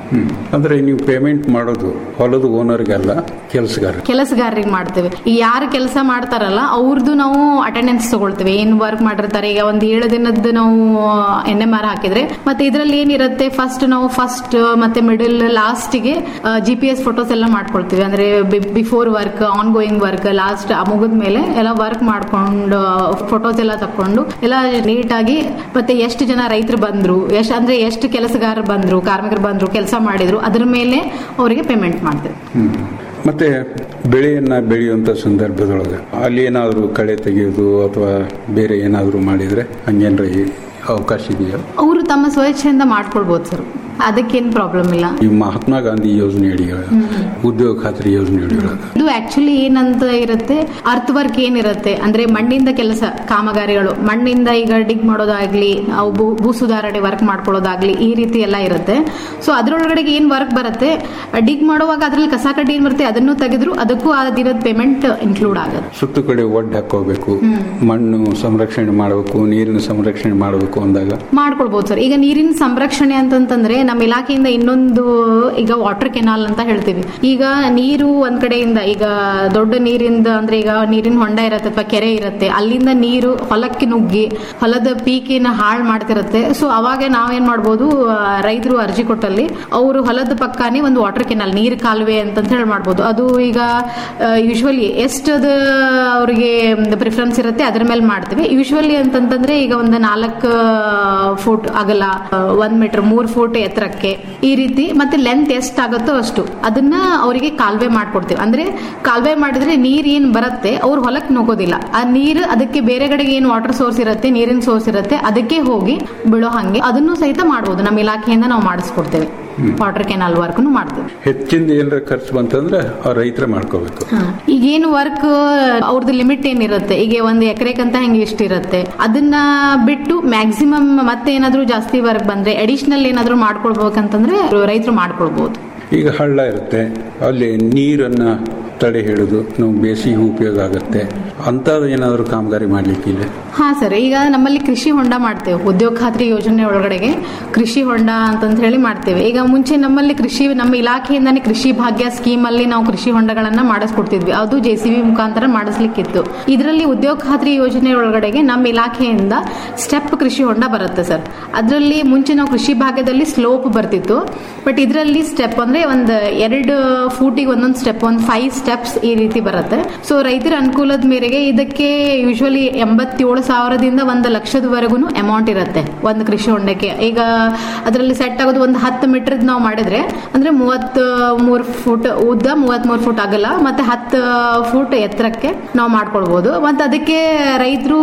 [SPEAKER 10] ಹ್ಮ್. ಅಂದ್ರೆ ನೀವು ಪೇಮೆಂಟ್ ಮಾಡೋದು ಹೊಲದ ಓನರ್ಗಲ್ಲ ಕೆಲಸಗಾರ
[SPEAKER 11] ಕೆಲಸಗಾರರಿಗೆ ಮಾಡ್ತೇವೆ ಈಗ ಯಾರು ಕೆಲಸ ಮಾಡ್ತಾರಲ್ಲ ಅವ್ರದ್ದು ನಾವು ಅಟೆಂಡೆನ್ಸ್ ತಗೊಳ್ತೇವೆ ಏನ್ ವರ್ಕ್ ಮಾಡಿರ್ತಾರೆ ಈಗ ಒಂದ್ ಏಳು ದಿನದ್ದು ನಾವು ಎನ್ ಎಂ ಆರ್ ಹಾಕಿದ್ರೆ ಮತ್ತೆ ಇದ್ರಲ್ಲಿ ಏನಿರುತ್ತೆ ಫಸ್ಟ್ ನಾವು ಫಸ್ಟ್ ಮತ್ತೆ ಮಿಡಲ್ ಲಾಸ್ಟ್ಗೆ ಜಿ ಪಿ ಎಸ್ ಫೋಟೋಸ್ ಎಲ್ಲ ಮಾಡ್ಕೊಳ್ತೀವಿ ಅಂದ್ರೆ before work ongoing work last ಮುಗಿದ ಮೇಲೆ ಎಲ್ಲ ವರ್ಕ್ ಮಾಡ್ಕೊಂಡು ಫೋಟೋಸ್ ಎಲ್ಲ ತಕೊಂಡು ಎಲ್ಲ ನೀಟಾಗಿ ಮತ್ತೆ ಎಷ್ಟು ಜನ ರೈತರು ಬಂದ್ರು ಎಷ್ಟು ಅಂದ್ರೆ ಎಷ್ಟು ಕೆಲಸಗಾರರು ಬಂದ್ರು ಕಾರ್ಮಿಕರು ಬಂದ್ರು ಕೆಲಸ ಮಾಡಿದ್ರು ಅದ್ರ ಮೇಲೆ ಅವರಿಗೆ ಪೇಮೆಂಟ್ ಮಾಡ್ತೇವೆ
[SPEAKER 10] ಹ್ಮ್. ಮತ್ತೆ ಬೆಳೆಯನ್ನ ಬೆಳೆಯುವಂತ ಸಂದರ್ಭದೊಳಗೆ ಅಲ್ಲಿ ಏನಾದರೂ ಕಳೆ ತೆಗೆಯೋದು ಅಥವಾ ಬೇರೆ ಏನಾದರೂ ಮಾಡಿದ್ರೆ ಹಂಗೇನ್ರ ಈ ಅವಕಾಶ ಇದೆಯಾ
[SPEAKER 11] ಅವರು ತಮ್ಮ ಸ್ವಇಚ್ಛೆಯಿಂದ ಮಾಡ್ಕೊಳ್ಬಹುದು ಸರ್ ಅದಕ್ಕೇನು ಪ್ರಾಬ್ಲಮ್ ಇಲ್ಲ
[SPEAKER 10] ಈ ಮಹಾತ್ಮ ಗಾಂಧಿ ಯೋಜನೆ ಅಡಿಯೊಳಗೆ ಉದ್ಯೋಗ ಖಾತ್ರಿ ಯೋಜನೆ ಅಡಿಯೊಳಗೆ
[SPEAKER 11] ಇದು ಆಕ್ಚುಲಿ ಏನಂತ ಇರುತ್ತೆ ಅರ್ತ್ ವರ್ಕ್ ಏನಿರುತ್ತೆ ಅಂದ್ರೆ ಮಣ್ಣಿಂದ ಕೆಲಸ ಕಾಮಗಾರಿಗಳು ಮಣ್ಣಿಂದ ಈಗ ಡಿಗ್ ಮಾಡೋದಾಗ್ಲಿ ಅವು ಭೂ ಭೂ ಸುಧಾರಣೆ ವರ್ಕ್ ಮಾಡ್ಕೊಳ್ಳೋದಾಗ್ಲಿ ಈ ರೀತಿ ಎಲ್ಲ ಇರುತ್ತೆ ಸೊ ಅದ್ರೊಳಗಡೆ ಏನ್ ವರ್ಕ್ ಬರುತ್ತೆ ಡಿಗ್ ಮಾಡುವಾಗ ಅದ್ರಲ್ಲಿ ಕಸ ಕಡ್ಡಿ ಏನ್ ಬರುತ್ತೆ ಅದನ್ನು ತೆಗೆದ್ರು ಅದಕ್ಕೂ ಆ ದಿನದ ಪೇಮೆಂಟ್ ಇನ್ಕ್ಲೂಡ್ ಆಗುತ್ತೆ
[SPEAKER 10] ಸುತ್ತು ಕಡೆ ಒಡ್ಡು ಹಾಕೋಬೇಕು ಮಣ್ಣು ಸಂರಕ್ಷಣೆ ಮಾಡಬೇಕು ನೀರಿನ ಸಂರಕ್ಷಣೆ ಮಾಡಬೇಕು ಅಂದಾಗ
[SPEAKER 11] ಮಾಡ್ಕೊಳ್ಬಹುದು ಸರ್ ಈಗ ನೀರಿನ ಸಂರಕ್ಷಣೆ ಅಂತಂತಂದ್ರೆ ನಮ್ಮ ಇಲಾಖೆಯಿಂದ ಇನ್ನೊಂದು ಈಗ ವಾಟರ್ ಕೆನಾಲ್ ಅಂತ ಹೇಳ್ತೀವಿ ಈಗ ನೀರು ಒಂದ್ ಕಡೆಯಿಂದ ಈಗ ದೊಡ್ಡ ನೀರಿಂದ ಅಂದ್ರೆ ಈಗ ನೀರಿನ ಹೊಂಡ ಇರುತ್ತೆ ಅಥವಾ ಕೆರೆ ಇರುತ್ತೆ ಅಲ್ಲಿಂದ ನೀರು ಹೊಲಕ್ಕೆ ನುಗ್ಗಿ ಹೊಲದ ಪೀಕಿನ ಹಾಳು ಮಾಡ್ತಿರುತ್ತೆ ಸೊ ಅವಾಗ ನಾವೇನ್ ಮಾಡ್ಬೋದು ರೈತರು ಅರ್ಜಿ ಕೊಟ್ಟಲ್ಲಿ ಅವರು ಹೊಲದ ಪಕ್ಕಾನೇ ಒಂದು ವಾಟರ್ ಕೆನಾಲ್ ನೀರ್ ಕಾಲುವೆ ಅಂತ ಹೇಳಿ ಮಾಡ್ಬೋದು ಅದು ಈಗ ಯೂಶ್ವಲಿ ಎಷ್ಟದ ಅವ್ರಿಗೆ ಪ್ರಿಫರೆನ್ಸ್ ಇರುತ್ತೆ ಅದ್ರ ಮೇಲೆ ಮಾಡ್ತೀವಿ ಯೂಶ್ವಲಿ ಅಂತಂತಂದ್ರೆ ಈಗ ಒಂದು ನಾಲ್ಕು ಫುಟ್ ಅಗಲ ಆ, ಒಂದ್ ಮೀಟರ್ ಮೂರ್ ಫುಟ್ ಎತ್ತರಕ್ಕೆ ಈ ರೀತಿ ಮತ್ತೆ ಲೆಂತ್ ಎಷ್ಟಾಗುತ್ತೋ ಅಷ್ಟು ಅದನ್ನ ಅವರಿಗೆ ಕಾಲುವೆ ಮಾಡ್ಕೊಡ್ತೀವಿ ಅಂದ್ರೆ ಕಾಲುವೆ ಮಾಡಿದ್ರೆ ನೀರ್ ಏನ್ ಬರುತ್ತೆ ಅವ್ರ ಹೊಲಕ್ ನುಗ್ಗೋದಿಲ್ಲ ಆ ನೀರು ಅದಕ್ಕೆ ಬೇರೆ ಕಡೆಗೆ ಏನ್ ವಾಟರ್ ಸೋರ್ಸ್ ಇರುತ್ತೆ ನೀರಿನ ಸೋರ್ಸ್ ಇರುತ್ತೆ ಅದಕ್ಕೆ ಹೋಗಿ ಬೀಳೋ ಹಂಗೆ ಅದನ್ನು ಸಹಿತ ಮಾಡ್ಬೋದು ನಮ್ಮ ಇಲಾಖೆಯಿಂದ ನಾವು ಮಾಡಿಸ್ಕೊಡ್ತೇವೆ ವಾಟರ್ ಕೆನಾಲ್ ವರ್ಕ್ನು ಮಾಡ್ತೇವೆ
[SPEAKER 10] ಹೆಚ್ಚಿಂದ ಏನಾರ ಖರ್ಚು ಬಂತಂದ್ರೆ ಆ ರೈತರೇ ಮಾಡ್ಕೋಬೇಕು
[SPEAKER 11] ಈಗ ಏನು ವರ್ಕ್ ಅವ್ರದ್ದು ಲಿಮಿಟ್ ಏನಿರುತ್ತೆ ಈಗ ಒಂದು ಎಕರೆಕಂತ ಹೆಂಗೆ ಇಷ್ಟಿರುತ್ತೆ ಅದನ್ನ ಬಿಟ್ಟು ಮ್ಯಾಕ್ಸಿಮಮ್ ಮತ್ತೆ ಏನಾದ್ರೂ ಜಾಸ್ತಿ ವರ್ಕ್ ಬಂದ್ರೆ ಅಡಿಷನಲ್ ಏನಾದ್ರೂ ಮಾಡ್ಕೊಳ್ಬೇಕಂತಂದ್ರೆ ರೈತರು ಮಾಡ್ಕೊಳ್ಬಹುದು
[SPEAKER 10] ಈಗ ಹಳ್ಳ ಇರುತ್ತೆ ಅಲ್ಲಿ ನೀರನ್ನ ತಡೆ ಹಿಡಿದು ನಾವು ಬೇಸಿಗೆ ಉಪಯೋಗ ಆಗುತ್ತೆ ಅಂಥದ್ದು ಏನಾದರೂ ಕಾಮಗಾರಿ ಮಾಡ್ಲಿಕ್ಕಿಲ್ಲ
[SPEAKER 11] ಹಾ ಸರ್ ಈಗ ನಮ್ಮಲ್ಲಿ ಕೃಷಿ ಹೊಂಡ ಮಾಡ್ತೇವೆ ಉದ್ಯೋಗ ಖಾತ್ರಿ ಯೋಜನೆ ಒಳಗಡೆಗೆ ಕೃಷಿ ಹೊಂಡ ಅಂತಂತ ಹೇಳಿ ಮಾಡ್ತೇವೆ ಈಗ ಮುಂಚೆ ನಮ್ಮಲ್ಲಿ ಕೃಷಿ ನಮ್ಮ ಇಲಾಖೆಯಿಂದಾನೇ ಕೃಷಿ ಭಾಗ್ಯ ಸ್ಕೀಮ್ ಅಲ್ಲಿ ನಾವು ಕೃಷಿ ಹೊಂಡಗಳನ್ನ ಮಾಡಿಸ್ಕೊಡ್ತಿದ್ವಿ ಅದು ಜೆ ಸಿ ಬಿ ಮುಖಾಂತರ ಮಾಡಿಸ್ಲಿಕ್ಕಿತ್ತು ಇದರಲ್ಲಿ ಉದ್ಯೋಗ ಖಾತ್ರಿ ಯೋಜನೆ ಒಳಗಡೆಗೆ ನಮ್ಮ ಇಲಾಖೆಯಿಂದ ಸ್ಟೆಪ್ ಕೃಷಿ ಹೊಂಡ ಬರುತ್ತೆ ಸರ್ ಅದರಲ್ಲಿ ಮುಂಚೆ ನಾವು ಕೃಷಿ ಭಾಗ್ಯದಲ್ಲಿ ಸ್ಲೋಪ್ ಬರ್ತಿತ್ತು ಬಟ್ ಇದರಲ್ಲಿ ಸ್ಟೆಪ್ ಅಂದ್ರೆ ಒಂದು ಎರಡು ಫೂಟಿಗೆ ಒಂದೊಂದು ಸ್ಟೆಪ್ ಒಂದು ಫೈವ್ ಸ್ಟೆಪ್ಸ್ ಈ ರೀತಿ ಬರುತ್ತೆ ಸೊ ರೈತರ ಅನುಕೂಲದ ಮೇರೆಗೆ ಇದಕ್ಕೆ ಯೂಶುವಲಿ ಎಂಬತ್ತೇಳು ಸಾವಿರದಿಂದ ಒಂದು ಲಕ್ಷದವರೆಗೂ ಅಮೌಂಟ್ ಇರುತ್ತೆ ಒಂದು ಕೃಷಿ ಹೊಂಡಕ್ಕೆ ಈಗ ಅದರಲ್ಲಿ ಸೆಟ್ ಆಗೋದು ಒಂದು ಹತ್ತು ಮೀಟರ್ ನಾವು ಮಾಡಿದ್ರೆ ಅಂದ್ರೆ ಮೂವತ್ತ್ ಮೂರು ಫುಟ್ ಉದ್ದ ಮೂವತ್ತ್ ಮೂರು ಫುಟ್ ಆಗಲ್ಲ ಮತ್ತೆ ಹತ್ತು ಫುಟ್ ಎತ್ತರಕ್ಕೆ ನಾವು ಮಾಡ್ಕೊಳ್ಬಹುದು ಮತ್ತೆ ಅದಕ್ಕೆ ರೈತರು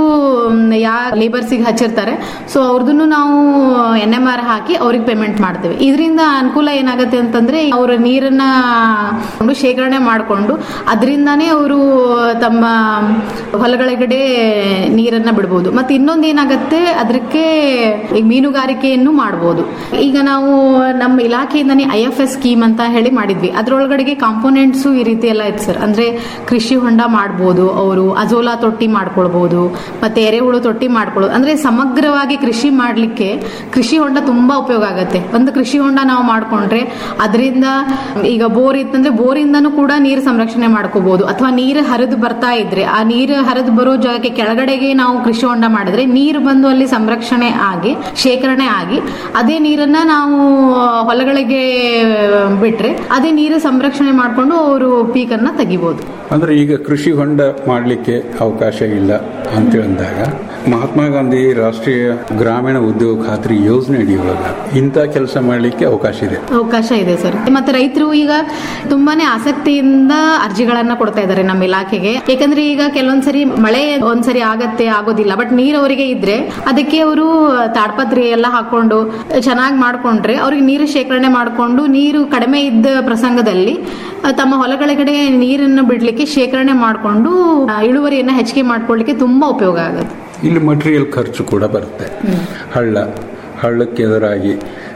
[SPEAKER 11] ಯಾ ಲೇಬರ್ಸಿಗೆ ಹಚ್ಚಿರ್ತಾರೆ ಸೊ ಅವ್ರದ್ದು ನಾವು ಎನ್ ಎಂ ಆರ್ ಹಾಕಿ ಅವ್ರಿಗೆ ಪೇಮೆಂಟ್ ಮಾಡ್ತೇವೆ ಇದರಿಂದ ಅನುಕೂಲ ಏನಾಗುತ್ತೆ ಅಂತಂದ್ರೆ ಅವ್ರ ನೀರನ್ನ ಕೊಂಡು ಶೇಖರಣೆ ಮಾಡಿಕೊಂಡು ಅದರಿಂದಾನೇ ಅವರು ತಮ್ಮ ಹೊಲಗಳಗಡೆ ನೀರನ್ನ ಬಿಡ್ಬೋದು ಮತ್ತೆ ಇನ್ನೊಂದು ಏನಾಗುತ್ತೆ ಅದಕ್ಕೆ ಈಗ ಮೀನುಗಾರಿಕೆಯನ್ನು ಮಾಡ್ಬೋದು ಈಗ ನಾವು ನಮ್ಮ ಇಲಾಖೆಯಿಂದಾನೇ ಐ ಎಫ್ ಎಸ್ ಸ್ಕೀಮ್ ಅಂತ ಹೇಳಿ ಮಾಡಿದ್ವಿ ಅದ್ರೊಳಗಡೆಗೆ ಕಾಂಪೋನೆಂಟ್ಸು ಈ ರೀತಿ ಎಲ್ಲ ಇತ್ತು ಸರ್ ಅಂದ್ರೆ ಕೃಷಿ ಹೊಂಡ ಮಾಡ್ಬೋದು ಅವರು ಅಜೋಲಾ ತೊಟ್ಟಿ ಮಾಡ್ಕೊಳ್ಬಹುದು ಮತ್ತೆ ಎರೆಹುಳು ತೊಟ್ಟಿ ಮಾಡ್ಕೊಳ್ಳೋದು ಅಂದ್ರೆ ಸಮಗ್ರವಾಗಿ ಕೃಷಿ ಮಾಡ್ಲಿಕ್ಕೆ ಕೃಷಿ ಹೊಂಡ ತುಂಬಾ ಉಪಯೋಗ ಆಗುತ್ತೆ ಒಂದು ಕೃಷಿ ಹೊಂಡ ನಾವು ಮಾಡ್ಕೊಂಡ್ರೆ ಅದರಿಂದ ಈಗ ಬೋರ್ ಇತ್ತಂದ್ರೆ ಬೋರಿಂದನೂ ಕೂಡ ನೀರು ಸಂರಕ್ಷಣೆ ಮಾಡ್ಕೋಬಹುದು ಅಥವಾ ನೀರು ಹರಿದು ಬರ್ತಾ ಇದ್ರೆ ಆ ನೀರು ಹರಿದು ಬರೋ ಜಾಗಕ್ಕೆ ಕೆಳಗಡೆಗೆ ನಾವು ಕೃಷಿ ಹೊಂಡ ಮಾಡಿದ್ರೆ ನೀರು ಬಂದು ಅಲ್ಲಿ ಸಂರಕ್ಷಣೆ ಆಗಿ ಶೇಖರಣೆ ಆಗಿ ಅದೇ ನೀರನ್ನ ನಾವು ಹೊಲಗಳಿಗೆ ಬಿಟ್ರೆ ಅದೇ ನೀರು ಸಂರಕ್ಷಣೆ ಮಾಡ್ಕೊಂಡು ಅವರು ಪೀಕನ್ನ ತೆಗಿಬಹುದು
[SPEAKER 10] ಅಂದ್ರೆ ಈಗ ಕೃಷಿ ಹೊಂಡ ಮಾಡಲಿಕ್ಕೆ ಅವಕಾಶ ಇಲ್ಲ ಅಂತೇಳಿ ಅಂದಾಗ ಮಹಾತ್ಮ ಗಾಂಧಿ ರಾಷ್ಟ್ರೀಯ ಗ್ರಾಮೀಣ ಉದ್ಯೋಗ ಖಾತ್ರಿ ಯೋಜನೆ ಅಡಿಯೊಳಗ ಇಂಥ ಕೆಲಸ ಮಾಡಲಿಕ್ಕೆ ಅವಕಾಶ ಇದೆ
[SPEAKER 11] ಅವಕಾಶ ಇದೆ ಸರ್ ಮತ್ತೆ ರೈತರು ಈಗ ತುಂಬಾನೇ ಆಸಕ್ತಿಯಿಂದ ಅರ್ಜಿಗಳನ್ನ ಕೊಡ್ತಾ ಇದ್ದಾರೆ ನಮ್ಮ ಇಲಾಖೆಗೆ ಯಾಕಂದ್ರೆ ಈಗ ಕೆಲವೊಂದ್ಸರಿ ಮಳೆ ಒಂದ್ಸರಿ ಆಗತ್ತೆ ಆಗೋದಿಲ್ಲ ಬಟ್ ನೀರ್ ಅವರಿಗೆ ಇದ್ರೆ ಅದಕ್ಕೆ ಅವರು ತಾಡ್ಪತ್ರಿ ಎಲ್ಲ ಹಾಕೊಂಡು ಚೆನ್ನಾಗಿ ಮಾಡ್ಕೊಂಡ್ರೆ ಅವ್ರಿಗೆ ನೀರು ಶೇಖರಣೆ ಮಾಡ್ಕೊಂಡು ನೀರು ಕಡಿಮೆ ಇದ್ದ ಪ್ರಸಂಗದಲ್ಲಿ ಆ, ತಮ್ಮ ಹೊಲಗಳಗಡೆ ನೀರನ್ನು ಬಿಡ್ಲಿಕ್ಕೆ ಶೇಖರಣೆ ಮಾಡ್ಕೊಂಡು ಆ, ಇಳುವರಿಯನ್ನ ಹೆಚ್ಚಿಗೆ ಮಾಡ್ಕೊಳ್ಳಿಕ್ಕೆ ತುಂಬಾ ಉಪಯೋಗ ಆಗುತ್ತೆ
[SPEAKER 10] ಇಲ್ಲಿ ಮಟೀರಿಯಲ್ ಖರ್ಚು ಕೂಡ ಬರುತ್ತೆ ಹಳ್ಳ ಹಳ್ಳಕ್ಕೆ ಎದುರಾಗಿ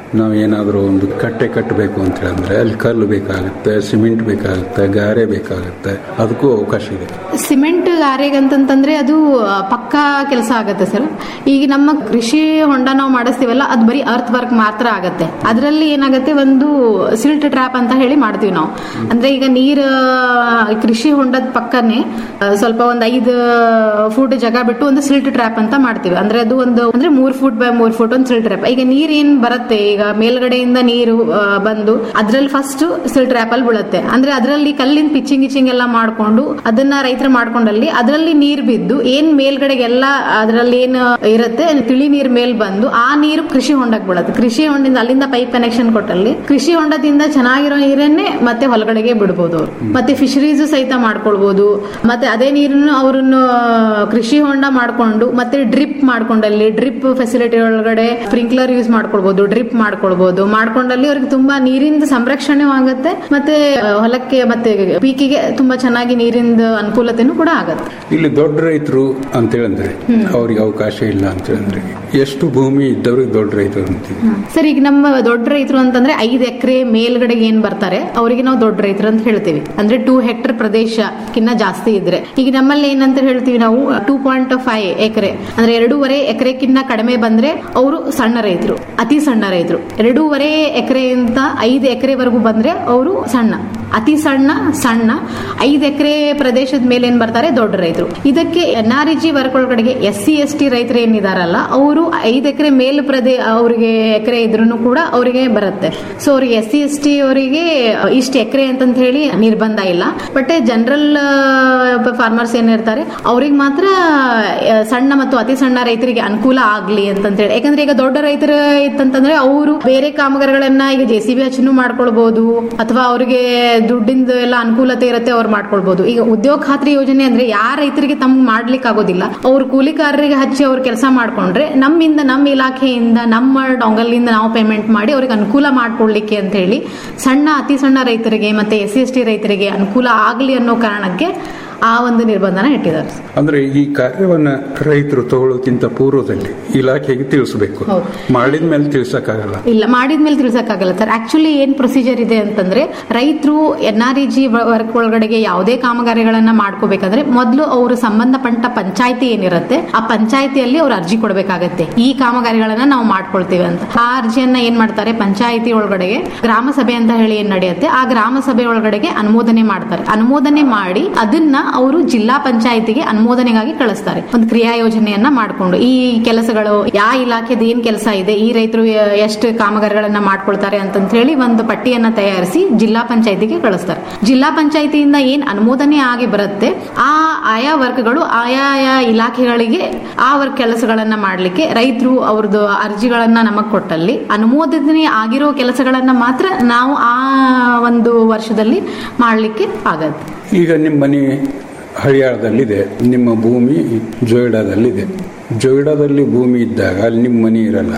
[SPEAKER 10] ನಾವು ಏನಾದರೂ ಒಂದು ಕಟ್ಟೆ ಕಟ್ಟಬೇಕು ಅಂತ ಹೇಳಿದ್ರೆ ಅಲ್ಲಿ ಕಲ್ಲು ಬೇಕಾಗುತ್ತೆ ಸಿಮೆಂಟ್ ಬೇಕಾಗುತ್ತೆ ಗಾರೆ ಬೇಕಾಗುತ್ತೆ ಅದಕ್ಕೂ ಅವಕಾಶ ಇದೆ
[SPEAKER 11] ಸಿಮೆಂಟ್ ಗಾರೆಗಂತಂತಂದ್ರೆ ಅದು ಆ, ಪಕ್ಕಾ ಕೆಲಸ ಆಗತ್ತೆ ಸರ್ ಈಗ ನಮ್ಮ ಕೃಷಿ ಹೊಂಡ ನಾವು ಮಾಡಿಸ್ತೀವಲ್ಲ ಅದು ಬರೀ ಅರ್ತ್ ವರ್ಕ್ ಮಾತ್ರ ಆಗತ್ತೆ ಅದರಲ್ಲಿ ಏನಾಗುತ್ತೆ ಒಂದು ಸಿಲ್ಟ್ ಟ್ರ್ಯಾಪ್ ಅಂತ ಹೇಳಿ ಮಾಡ್ತೀವಿ ನಾವು ಅಂದ್ರೆ ಈಗ ನೀರ್ ಆ, ಕೃಷಿ ಹೊಂಡದ ಪಕ್ಕನೆ ಆ, ಸ್ವಲ್ಪ ಒಂದು ಐದು ಫೂಟ್ ಜಾಗ ಬಿಟ್ಟು ಒಂದು ಸಿಲ್ಟ್ ಟ್ರ್ಯಾಪ್ ಅಂತ ಮಾಡ್ತೀವಿ ಅಂದ್ರೆ ಅದು ಒಂದು ಅಂದ್ರೆ ಮೂರ್ ಫೂಟ್ ಬೈ ಮೂರ್ ಫೂಟ್ ಒಂದು ಸಿಲ್ಟ್ ಟ್ರ್ಯಾಪ್ ಈಗ ನೀರ್ ಏನ್ ಬರುತ್ತೆ ಈಗ ಮೇಲ್ಗಡೆಯಿಂದ ನೀರು ಆ, ಬಂದು ಅದ್ರಲ್ಲಿ ಫಸ್ಟ್ ಸಿಲ್ಟ್ ಟ್ರ್ಯಾಪ್ ಅಲ್ಲಿ ಬೀಳುತ್ತೆ ಅಂದ್ರೆ ಅದರಲ್ಲಿ ಕಲ್ಲಿನ ಪಿಚ್ಚಿಂಗ್ ಗಿಚ್ಚಿಂಗ್ ಎಲ್ಲ ಮಾಡ್ಕೊಂಡು ಅದನ್ನ ರೈತರು ಮಾಡ್ಕೊಂಡಲ್ಲಿ ಅದರಲ್ಲಿ ನೀರ್ ಬಿದ್ದು ಏನ್ ಮೇಲ್ಗಡೆಗೆಲ್ಲ ಅದರಲ್ಲಿ ಏನ್ ಇರುತ್ತೆ ತಿಳಿ ನೀರ್ ಮೇಲ್ ಬಂದು ಆ ನೀರು ಕೃಷಿ ಹೊಂಡಕ್ಕೆ ಬೀಳುತ್ತೆ ಕೃಷಿ ಹೊಂಡದಿಂದ ಅಲ್ಲಿಂದ ಪೈಪ್ ಕನೆಕ್ಷನ್ ಕೊಟ್ಟಲ್ಲಿ ಕೃಷಿ ಹೊಂಡದಿಂದ ಚೆನ್ನಾಗಿರೋ ನೀರನ್ನೇ ಮತ್ತೆ ಹೊಲಗಡೆಗೆ ಬಿಡ್ಬೋದು ಅವ್ರು ಮತ್ತೆ ಫಿಶರೀಸ್ ಸಹಿತ ಮಾಡ್ಕೊಳ್ಬಹುದು ಮತ್ತೆ ಅದೇ ನೀರನ್ನು ಅವ್ರನ್ನು ಕೃಷಿ ಹೊಂಡ ಮಾಡ್ಕೊಂಡು ಮತ್ತೆ ಡ್ರಿಪ್ ಮಾಡ್ಕೊಂಡಲ್ಲಿ ಡ್ರಿಪ್ ಫೆಸಿಲಿಟಿ ಒಳಗಡೆ ಸ್ಪ್ರಿಂಕ್ಲರ್ ಯೂಸ್ ಮಾಡ್ಕೊಳ್ಬಹುದು ಡ್ರಿಪ್ ಮಾಡ್ಕೊಳ್ಬಹುದು ಮಾಡ್ಕೊಂಡಲ್ಲಿ ಅವ್ರಿಗೆ ತುಂಬಾ ನೀರಿಂದ ಸಂರಕ್ಷಣೆ ಆಗುತ್ತೆ ಮತ್ತೆ ಆ, ಹೊಲಕ್ಕೆ ಮತ್ತೆ ಪೀಕಿಗೆ ತುಂಬಾ ಚೆನ್ನಾಗಿ ನೀರಿಂದ ಅನುಕೂಲತೆನೂ ಕೂಡ ಆಗತ್ತೆ
[SPEAKER 10] ಇಲ್ಲಿ ದೊಡ್ಡ ರೈತರು ಅಂತ ಹೇಳಿದ್ರೆ ಅವ್ರಿಗೆ ಅವಕಾಶ ಇಲ್ಲ ಅಂತ ಹೇಳಿದ್ರೆ ಎಷ್ಟು ಭೂಮಿ ಇದ್ದವ್ರಿಗೆ ದೊಡ್ಡ ರೈತರು ಅಂತೀವಿ
[SPEAKER 11] ಸರ್ ಈಗ ನಮ್ಮ ದೊಡ್ಡ ರೈತರು ಅಂತಂದ್ರೆ ಐದು ಎಕರೆ ಮೇಲ್ಗಡೆಗೆ ಏನ್ ಬರ್ತಾರೆ ಅವರಿಗೆ ನಾವು ದೊಡ್ಡ ರೈತರು ಅಂತ ಹೇಳ್ತೀವಿ ಅಂದ್ರೆ ಟೂ ಹೆಕ್ಟರ್ ಪ್ರದೇಶಕ್ಕಿಂತ ಜಾಸ್ತಿ ಇದ್ರೆ ಈಗ ನಮ್ಮಲ್ಲಿ ಏನಂತ ಹೇಳ್ತೀವಿ ನಾವು ಟೂ ಪಾಯಿಂಟ್ ಫೈವ್ ಎಕರೆ ಅಂದ್ರೆ ಎರಡೂವರೆ ಎಕರೆಕ್ಕಿಂತ ಕಡಿಮೆ ಬಂದ್ರೆ ಅವರು ಸಣ್ಣ ರೈತರು ಅತಿ ಸಣ್ಣ ರೈತರು ಎರಡೂವರೆ ಎಕರೆಯಿಂದ ಐದು ಎಕರೆವರೆಗೂ ಬಂದ್ರೆ ಅವರು ಸಣ್ಣ ಅತಿ ಸಣ್ಣ ಸಣ್ಣ ಐದು ಎಕರೆ ಪ್ರದೇಶದ ಮೇಲೆ ಏನ್ ಬರ್ತಾರೆ ದೊಡ್ಡ ರೈತರು ಇದಕ್ಕೆ ಎನ್ ಆರ್ ಜಿ ವರ್ಕ್ ಒಳಗಡೆಗೆ ಎಸ್ ಸಿ ಎಸ್ ಟಿ ರೈತರು ಏನಿದಾರಲ್ಲ ಅವರು ಐದು ಎಕರೆ ಮೇಲ್ ಪ್ರದೇ ಅವರಿಗೆ ಎಕರೆ ಇದ್ರೂ ಕೂಡ ಅವರಿಗೆ ಬರುತ್ತೆ ಸೊ ಅವ್ರಿಗೆ ಎಸ್ ಸಿ ಎಸ್ ಟಿ ಅವರಿಗೆ ಇಷ್ಟು ಎಕರೆ ಅಂತಂತ ಹೇಳಿ ನಿರ್ಬಂಧ ಇಲ್ಲ ಬಟ್ ಜನರಲ್ ಫಾರ್ಮರ್ಸ್ ಏನಿರ್ತಾರೆ ಅವ್ರಿಗೆ ಮಾತ್ರ ಆ, ಸಣ್ಣ ಮತ್ತು ಅತಿ ಸಣ್ಣ ರೈತರಿಗೆ ಅನುಕೂಲ ಆಗ್ಲಿ ಅಂತಂತ ಹೇಳಿ ಯಾಕಂದ್ರೆ ಈಗ ದೊಡ್ಡ ರೈತರು ಇತ್ತಂತಂದ್ರೆ ಅವರು ಬೇರೆ ಕಾಮಗಾರಿಗಳನ್ನ ಈಗ ಜೆ ಸಿ ಬಿ ಹಚ್ಚನು ಮಾಡ್ಕೊಳ್ಬಹುದು ಅಥವಾ ಅವರಿಗೆ ದುಡ್ಡಿಂದ ಎಲ್ಲ ಅನುಕೂಲತೆ ಇರುತ್ತೆ ಅವ್ರು ಮಾಡ್ಕೊಳ್ಬಹುದು ಈಗ ಉದ್ಯೋಗ ಖಾತ್ರಿ ಯೋಜನೆ ಅಂದ್ರೆ ಯಾರ ರೈತರಿಗೆ ತಮ್ಗೆ ಮಾಡ್ಲಿಕ್ಕೆ ಆಗೋದಿಲ್ಲ ಅವ್ರು ಕೂಲಿಕಾರರಿಗೆ ಹಚ್ಚಿ ಅವ್ರು ಕೆಲಸ ಮಾಡ್ಕೊಂಡ್ರೆ ನಮ್ಮಿಂದ ನಮ್ಮ ಇಲಾಖೆಯಿಂದ ನಮ್ಮ ಡೊಂಗಲ್ನಿಂದ ನಾವು ಪೇಮೆಂಟ್ ಮಾಡಿ ಅವ್ರಿಗೆ ಅನುಕೂಲ ಮಾಡ್ಕೊಡ್ಲಿಕ್ಕೆ ಅಂತ ಹೇಳಿ ಸಣ್ಣ ಅತಿ ಸಣ್ಣ ರೈತರಿಗೆ ಮತ್ತೆ ಎಸ್ ಸಿ ಎಸ್ ಟಿ ರೈತರಿಗೆ ಅನುಕೂಲ ಆಗಲಿ ಅನ್ನೋ ಕಾರಣಕ್ಕೆ ಆ ಒಂದು ನಿರ್ಬಂಧನ ಇಟ್ಟಿದ್ದಾರೆ
[SPEAKER 10] ಅಂದ್ರೆ ಈ ಕಾರ್ಯವನ್ನ ರೈತರು ತಗೊಳ್ಳೋಕ್ಕಿಂತ ಪೂರ್ವದಲ್ಲಿ ಇಲಾಖೆಗೆ ತಿಳಿಸಬೇಕು
[SPEAKER 11] ಹೌದು.
[SPEAKER 10] ಮಾಡಿದ ಮೇಲೆ ತಿಳಿಸಕ್ಕಾಗಲ್ಲ
[SPEAKER 11] ಇಲ್ಲ ಮಾಡಿದ್ಮೇಲೆ ತಿಳ್ಸಕ್ಕಾಗಲ್ಲ ಸರ್ ಆಕ್ಚುಲಿ ಏನ್ ಪ್ರೊಸೀಜರ್ ಇದೆ ಅಂತಂದ್ರೆ ರೈತರು N R E G work ಒಳಗಡೆಗೆ ಯಾವುದೇ ಕಾಮಗಾರಿಗಳನ್ನ ಮಾಡ್ಕೋಬೇಕಂದ್ರೆ ಮೊದಲು ಅವರು ಸಂಬಂಧಪಟ್ಟ ಪಂಚಾಯತಿ ಏನಿರುತ್ತೆ ಆ ಪಂಚಾಯತಿಯಲ್ಲಿ ಅವ್ರು ಅರ್ಜಿ ಕೊಡಬೇಕಾಗತ್ತೆ ಈ ಕಾಮಗಾರಿಗಳನ್ನ ನಾವು ಮಾಡ್ಕೊಳ್ತೀವಿ ಅಂತ ಆ ಅರ್ಜಿಯನ್ನ ಏನ್ ಮಾಡ್ತಾರೆ ಪಂಚಾಯತಿ ಒಳಗಡೆಗೆ ಗ್ರಾಮ ಸಭೆ ಅಂತ ಹೇಳಿ ಏನ್ ನಡೆಯುತ್ತೆ ಆ ಗ್ರಾಮ ಸಭೆ ಒಳಗಡೆಗೆ ಅನುಮೋದನೆ ಮಾಡ್ತಾರೆ ಅನುಮೋದನೆ ಮಾಡಿ ಅದನ್ನ ಅವರು ಜಿಲ್ಲಾ ಪಂಚಾಯತಿಗೆ ಅನುಮೋದನೆಗಾಗಿ ಕಳಿಸ್ತಾರೆ ಒಂದು ಕ್ರಿಯಾ ಯೋಜನೆಯನ್ನ ಮಾಡ್ಕೊಂಡು ಈ ಕೆಲಸಗಳು ಯಾವ ಇಲಾಖೆದ ಏನ್ ಕೆಲಸ ಇದೆ ಈ ರೈತರು ಎಷ್ಟು ಕಾಮಗಾರಿಗಳನ್ನ ಮಾಡ್ಕೊಳ್ತಾರೆ ಅಂತಂತ ಹೇಳಿ ಒಂದು ಪಟ್ಟಿಯನ್ನ ತಯಾರಿಸಿ ಜಿಲ್ಲಾ ಪಂಚಾಯತಿಗೆ ಕಳಿಸ್ತಾರೆ ಜಿಲ್ಲಾ ಪಂಚಾಯತಿಯಿಂದ ಏನ್ ಅನುಮೋದನೆ ಆಗಿ ಬರುತ್ತೆ ಆ ಆಯಾ ವರ್ಗಗಳು ಆಯಾ ಇಲಾಖೆಗಳಿಗೆ ಆ ವರ್ಗ ಕೆಲಸಗಳನ್ನ ಮಾಡ್ಲಿಕ್ಕೆ ರೈತರು ಅವ್ರದ್ದು ಅರ್ಜಿಗಳನ್ನ ನಮಗ್ ಕೊಟ್ಟಲ್ಲಿ ಅನುಮೋದನೆ ಆಗಿರೋ ಕೆಲಸಗಳನ್ನ ಮಾತ್ರ ನಾವು ಆ ಒಂದು ವರ್ಷದಲ್ಲಿ ಮಾಡ್ಲಿಕ್ಕೆ ಆಗತ್ತೆ
[SPEAKER 10] ಈಗ ನಿಮ್ಮ ಮನೆ ಹರಿಯಾಳದಲ್ಲಿದೆ ನಿಮ್ಮ ಭೂಮಿ ಜೋಯಿಡಾದಲ್ಲಿದೆ ಜೋಯಿಡಾದಲ್ಲಿ ಭೂಮಿ ಇದ್ದಾಗ ಅಲ್ಲಿ ನಿಮ್ಮ ಮನೆ ಇರಲ್ಲ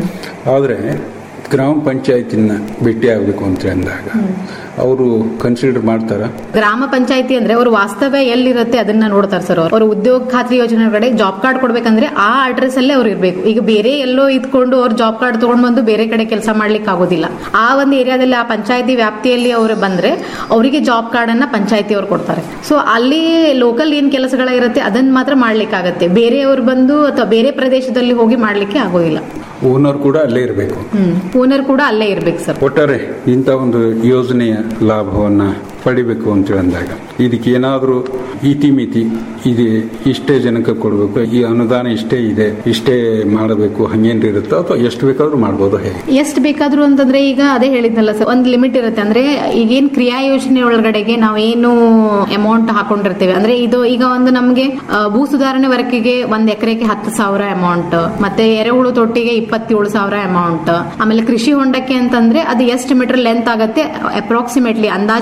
[SPEAKER 10] ಆದರೆ ಗ್ರಾಮ ಪಂಚಾಯತಿನ ಭೇಟಿ ಆಗಬೇಕು ಅಂತ ಅಂದಾಗ ಅವರು ಕನ್ಸಿಡರ್ ಮಾಡ್ತಾರ
[SPEAKER 11] ಗ್ರಾಮ ಪಂಚಾಯತಿ ಅಂದ್ರೆ ಅವ್ರ ವಾಸ್ತವ್ಯ ಎಲ್ಲಿರುತ್ತೆ ಅದನ್ನ ನೋಡ್ತಾರೆ ಸರ್ ಅವ್ರು ಅವ್ರ ಉದ್ಯೋಗ ಖಾತ್ರಿ ಯೋಜನೆ ಕಡೆ ಜಾಬ್ ಕಾರ್ಡ್ ಕೊಡ್ಬೇಕಂದ್ರೆ ಆ ಅಡ್ರೆಸ್ ಅಲ್ಲೇ ಅವ್ರು ಇರ್ಬೇಕು ಈಗ ಬೇರೆ ಎಲ್ಲೋ ಇದ್ಕೊಂಡು ಅವ್ರ ಜಾಬ್ ಕಾರ್ಡ್ ತಗೊಂಡ್ ಬಂದು ಬೇರೆ ಕಡೆ ಕೆಲಸ ಮಾಡ್ಲಿಕ್ಕೆ ಆಗೋದಿಲ್ಲ ಆ ಒಂದು ಏರಿಯಾದಲ್ಲಿ ಆ ಪಂಚಾಯತಿ ವ್ಯಾಪ್ತಿಯಲ್ಲಿ ಅವರು ಬಂದ್ರೆ ಅವರಿಗೆ ಜಾಬ್ ಕಾರ್ಡ್ ಅನ್ನ ಪಂಚಾಯತಿ ಅವ್ರು ಕೊಡ್ತಾರೆ ಸೊ ಅಲ್ಲಿ ಲೋಕಲ್ ಏನ್ ಕೆಲಸಗಳಿರುತ್ತೆ ಅದನ್ನ ಮಾತ್ರ ಮಾಡ್ಲಿಕ್ಕಾಗತ್ತೆ ಬೇರೆಯವ್ರು ಬಂದು ಅಥವಾ ಬೇರೆ ಪ್ರದೇಶದಲ್ಲಿ ಹೋಗಿ ಮಾಡ್ಲಿಕ್ಕೆ ಆಗೋದಿಲ್ಲ
[SPEAKER 10] ಓನರ್ ಕೂಡ ಅಲ್ಲೇ ಇರಬೇಕು
[SPEAKER 11] ಹ್ಮ್ ಓನರ್ ಕೂಡ ಅಲ್ಲೇ ಇರ್ಬೇಕು ಸರ್
[SPEAKER 10] ಒಟ್ಟಾರೆ ಇಂಥ ಒಂದು ಯೋಜನೆಯ ಲಾಭವನ್ನ ಪಡಿಬೇಕು ಅಂತ ಅಂದಾಗ ಇದಕ್ಕೆ ಏನಾದರೂ ಇತಿಮಿತಿ ಇದೆ ಇಷ್ಟೇ ಜನಕ್ಕೆ ಕೊಡಬೇಕು ಈ ಅನುದಾನ ಇಷ್ಟೇ ಇದೆ ಇಷ್ಟೇ ಮಾಡಬೇಕು ಹಂಗೇನ್ರಿ ಇರುತ್ತೋ ಅಥವಾ ಎಷ್ಟು ಬೇಕಾದ್ರೂ ಮಾಡ್ಬೋದು ಹೇಗೆ
[SPEAKER 11] ಎಷ್ಟ್ ಬೇಕಾದ್ರೂ ಅಂತಂದ್ರೆ ಈಗ ಅದೇ ಹೇಳಿದ್ನಲ್ಲ ಸರ್ ಒಂದ್ ಲಿಮಿಟ್ ಇರುತ್ತೆ ಅಂದ್ರೆ ಈಗೇನ್ ಕ್ರಿಯಾ ಯೋಜನೆ ಒಳಗಡೆಗೆ ನಾವೇನು ಅಮೌಂಟ್ ಹಾಕೊಂಡಿರ್ತೇವೆ ಅಂದ್ರೆ ಇದು ಈಗ ಒಂದು ನಮ್ಗೆ ಆ, ಭೂ ಸುಧಾರಣೆ ವರ್ಕಿಗೆ ಒಂದ್ ಎಕರೆಗೆ ಹತ್ತು ಸಾವಿರ ಅಮೌಂಟ್ ಮತ್ತೆ ಎರೆಹುಳು ತೊಟ್ಟಿಗೆ ಇಪ್ಪತ್ತೇಳು ಸಾವಿರ ಅಮೌಂಟ್ ಆಮೇಲೆ ಕೃಷಿ ಹೊಂಡಕ್ಕೆ ಅಂತಂದ್ರೆ ಅದು ಎಷ್ಟು ಮೀಟರ್ ಲೆಂತ್ ಆಗತ್ತೆ ಅಪ್ರಾಕ್ಸಿಮೇಟ್ಲಿ ಅಂದಾಜ್ ಮೊತ್ತನ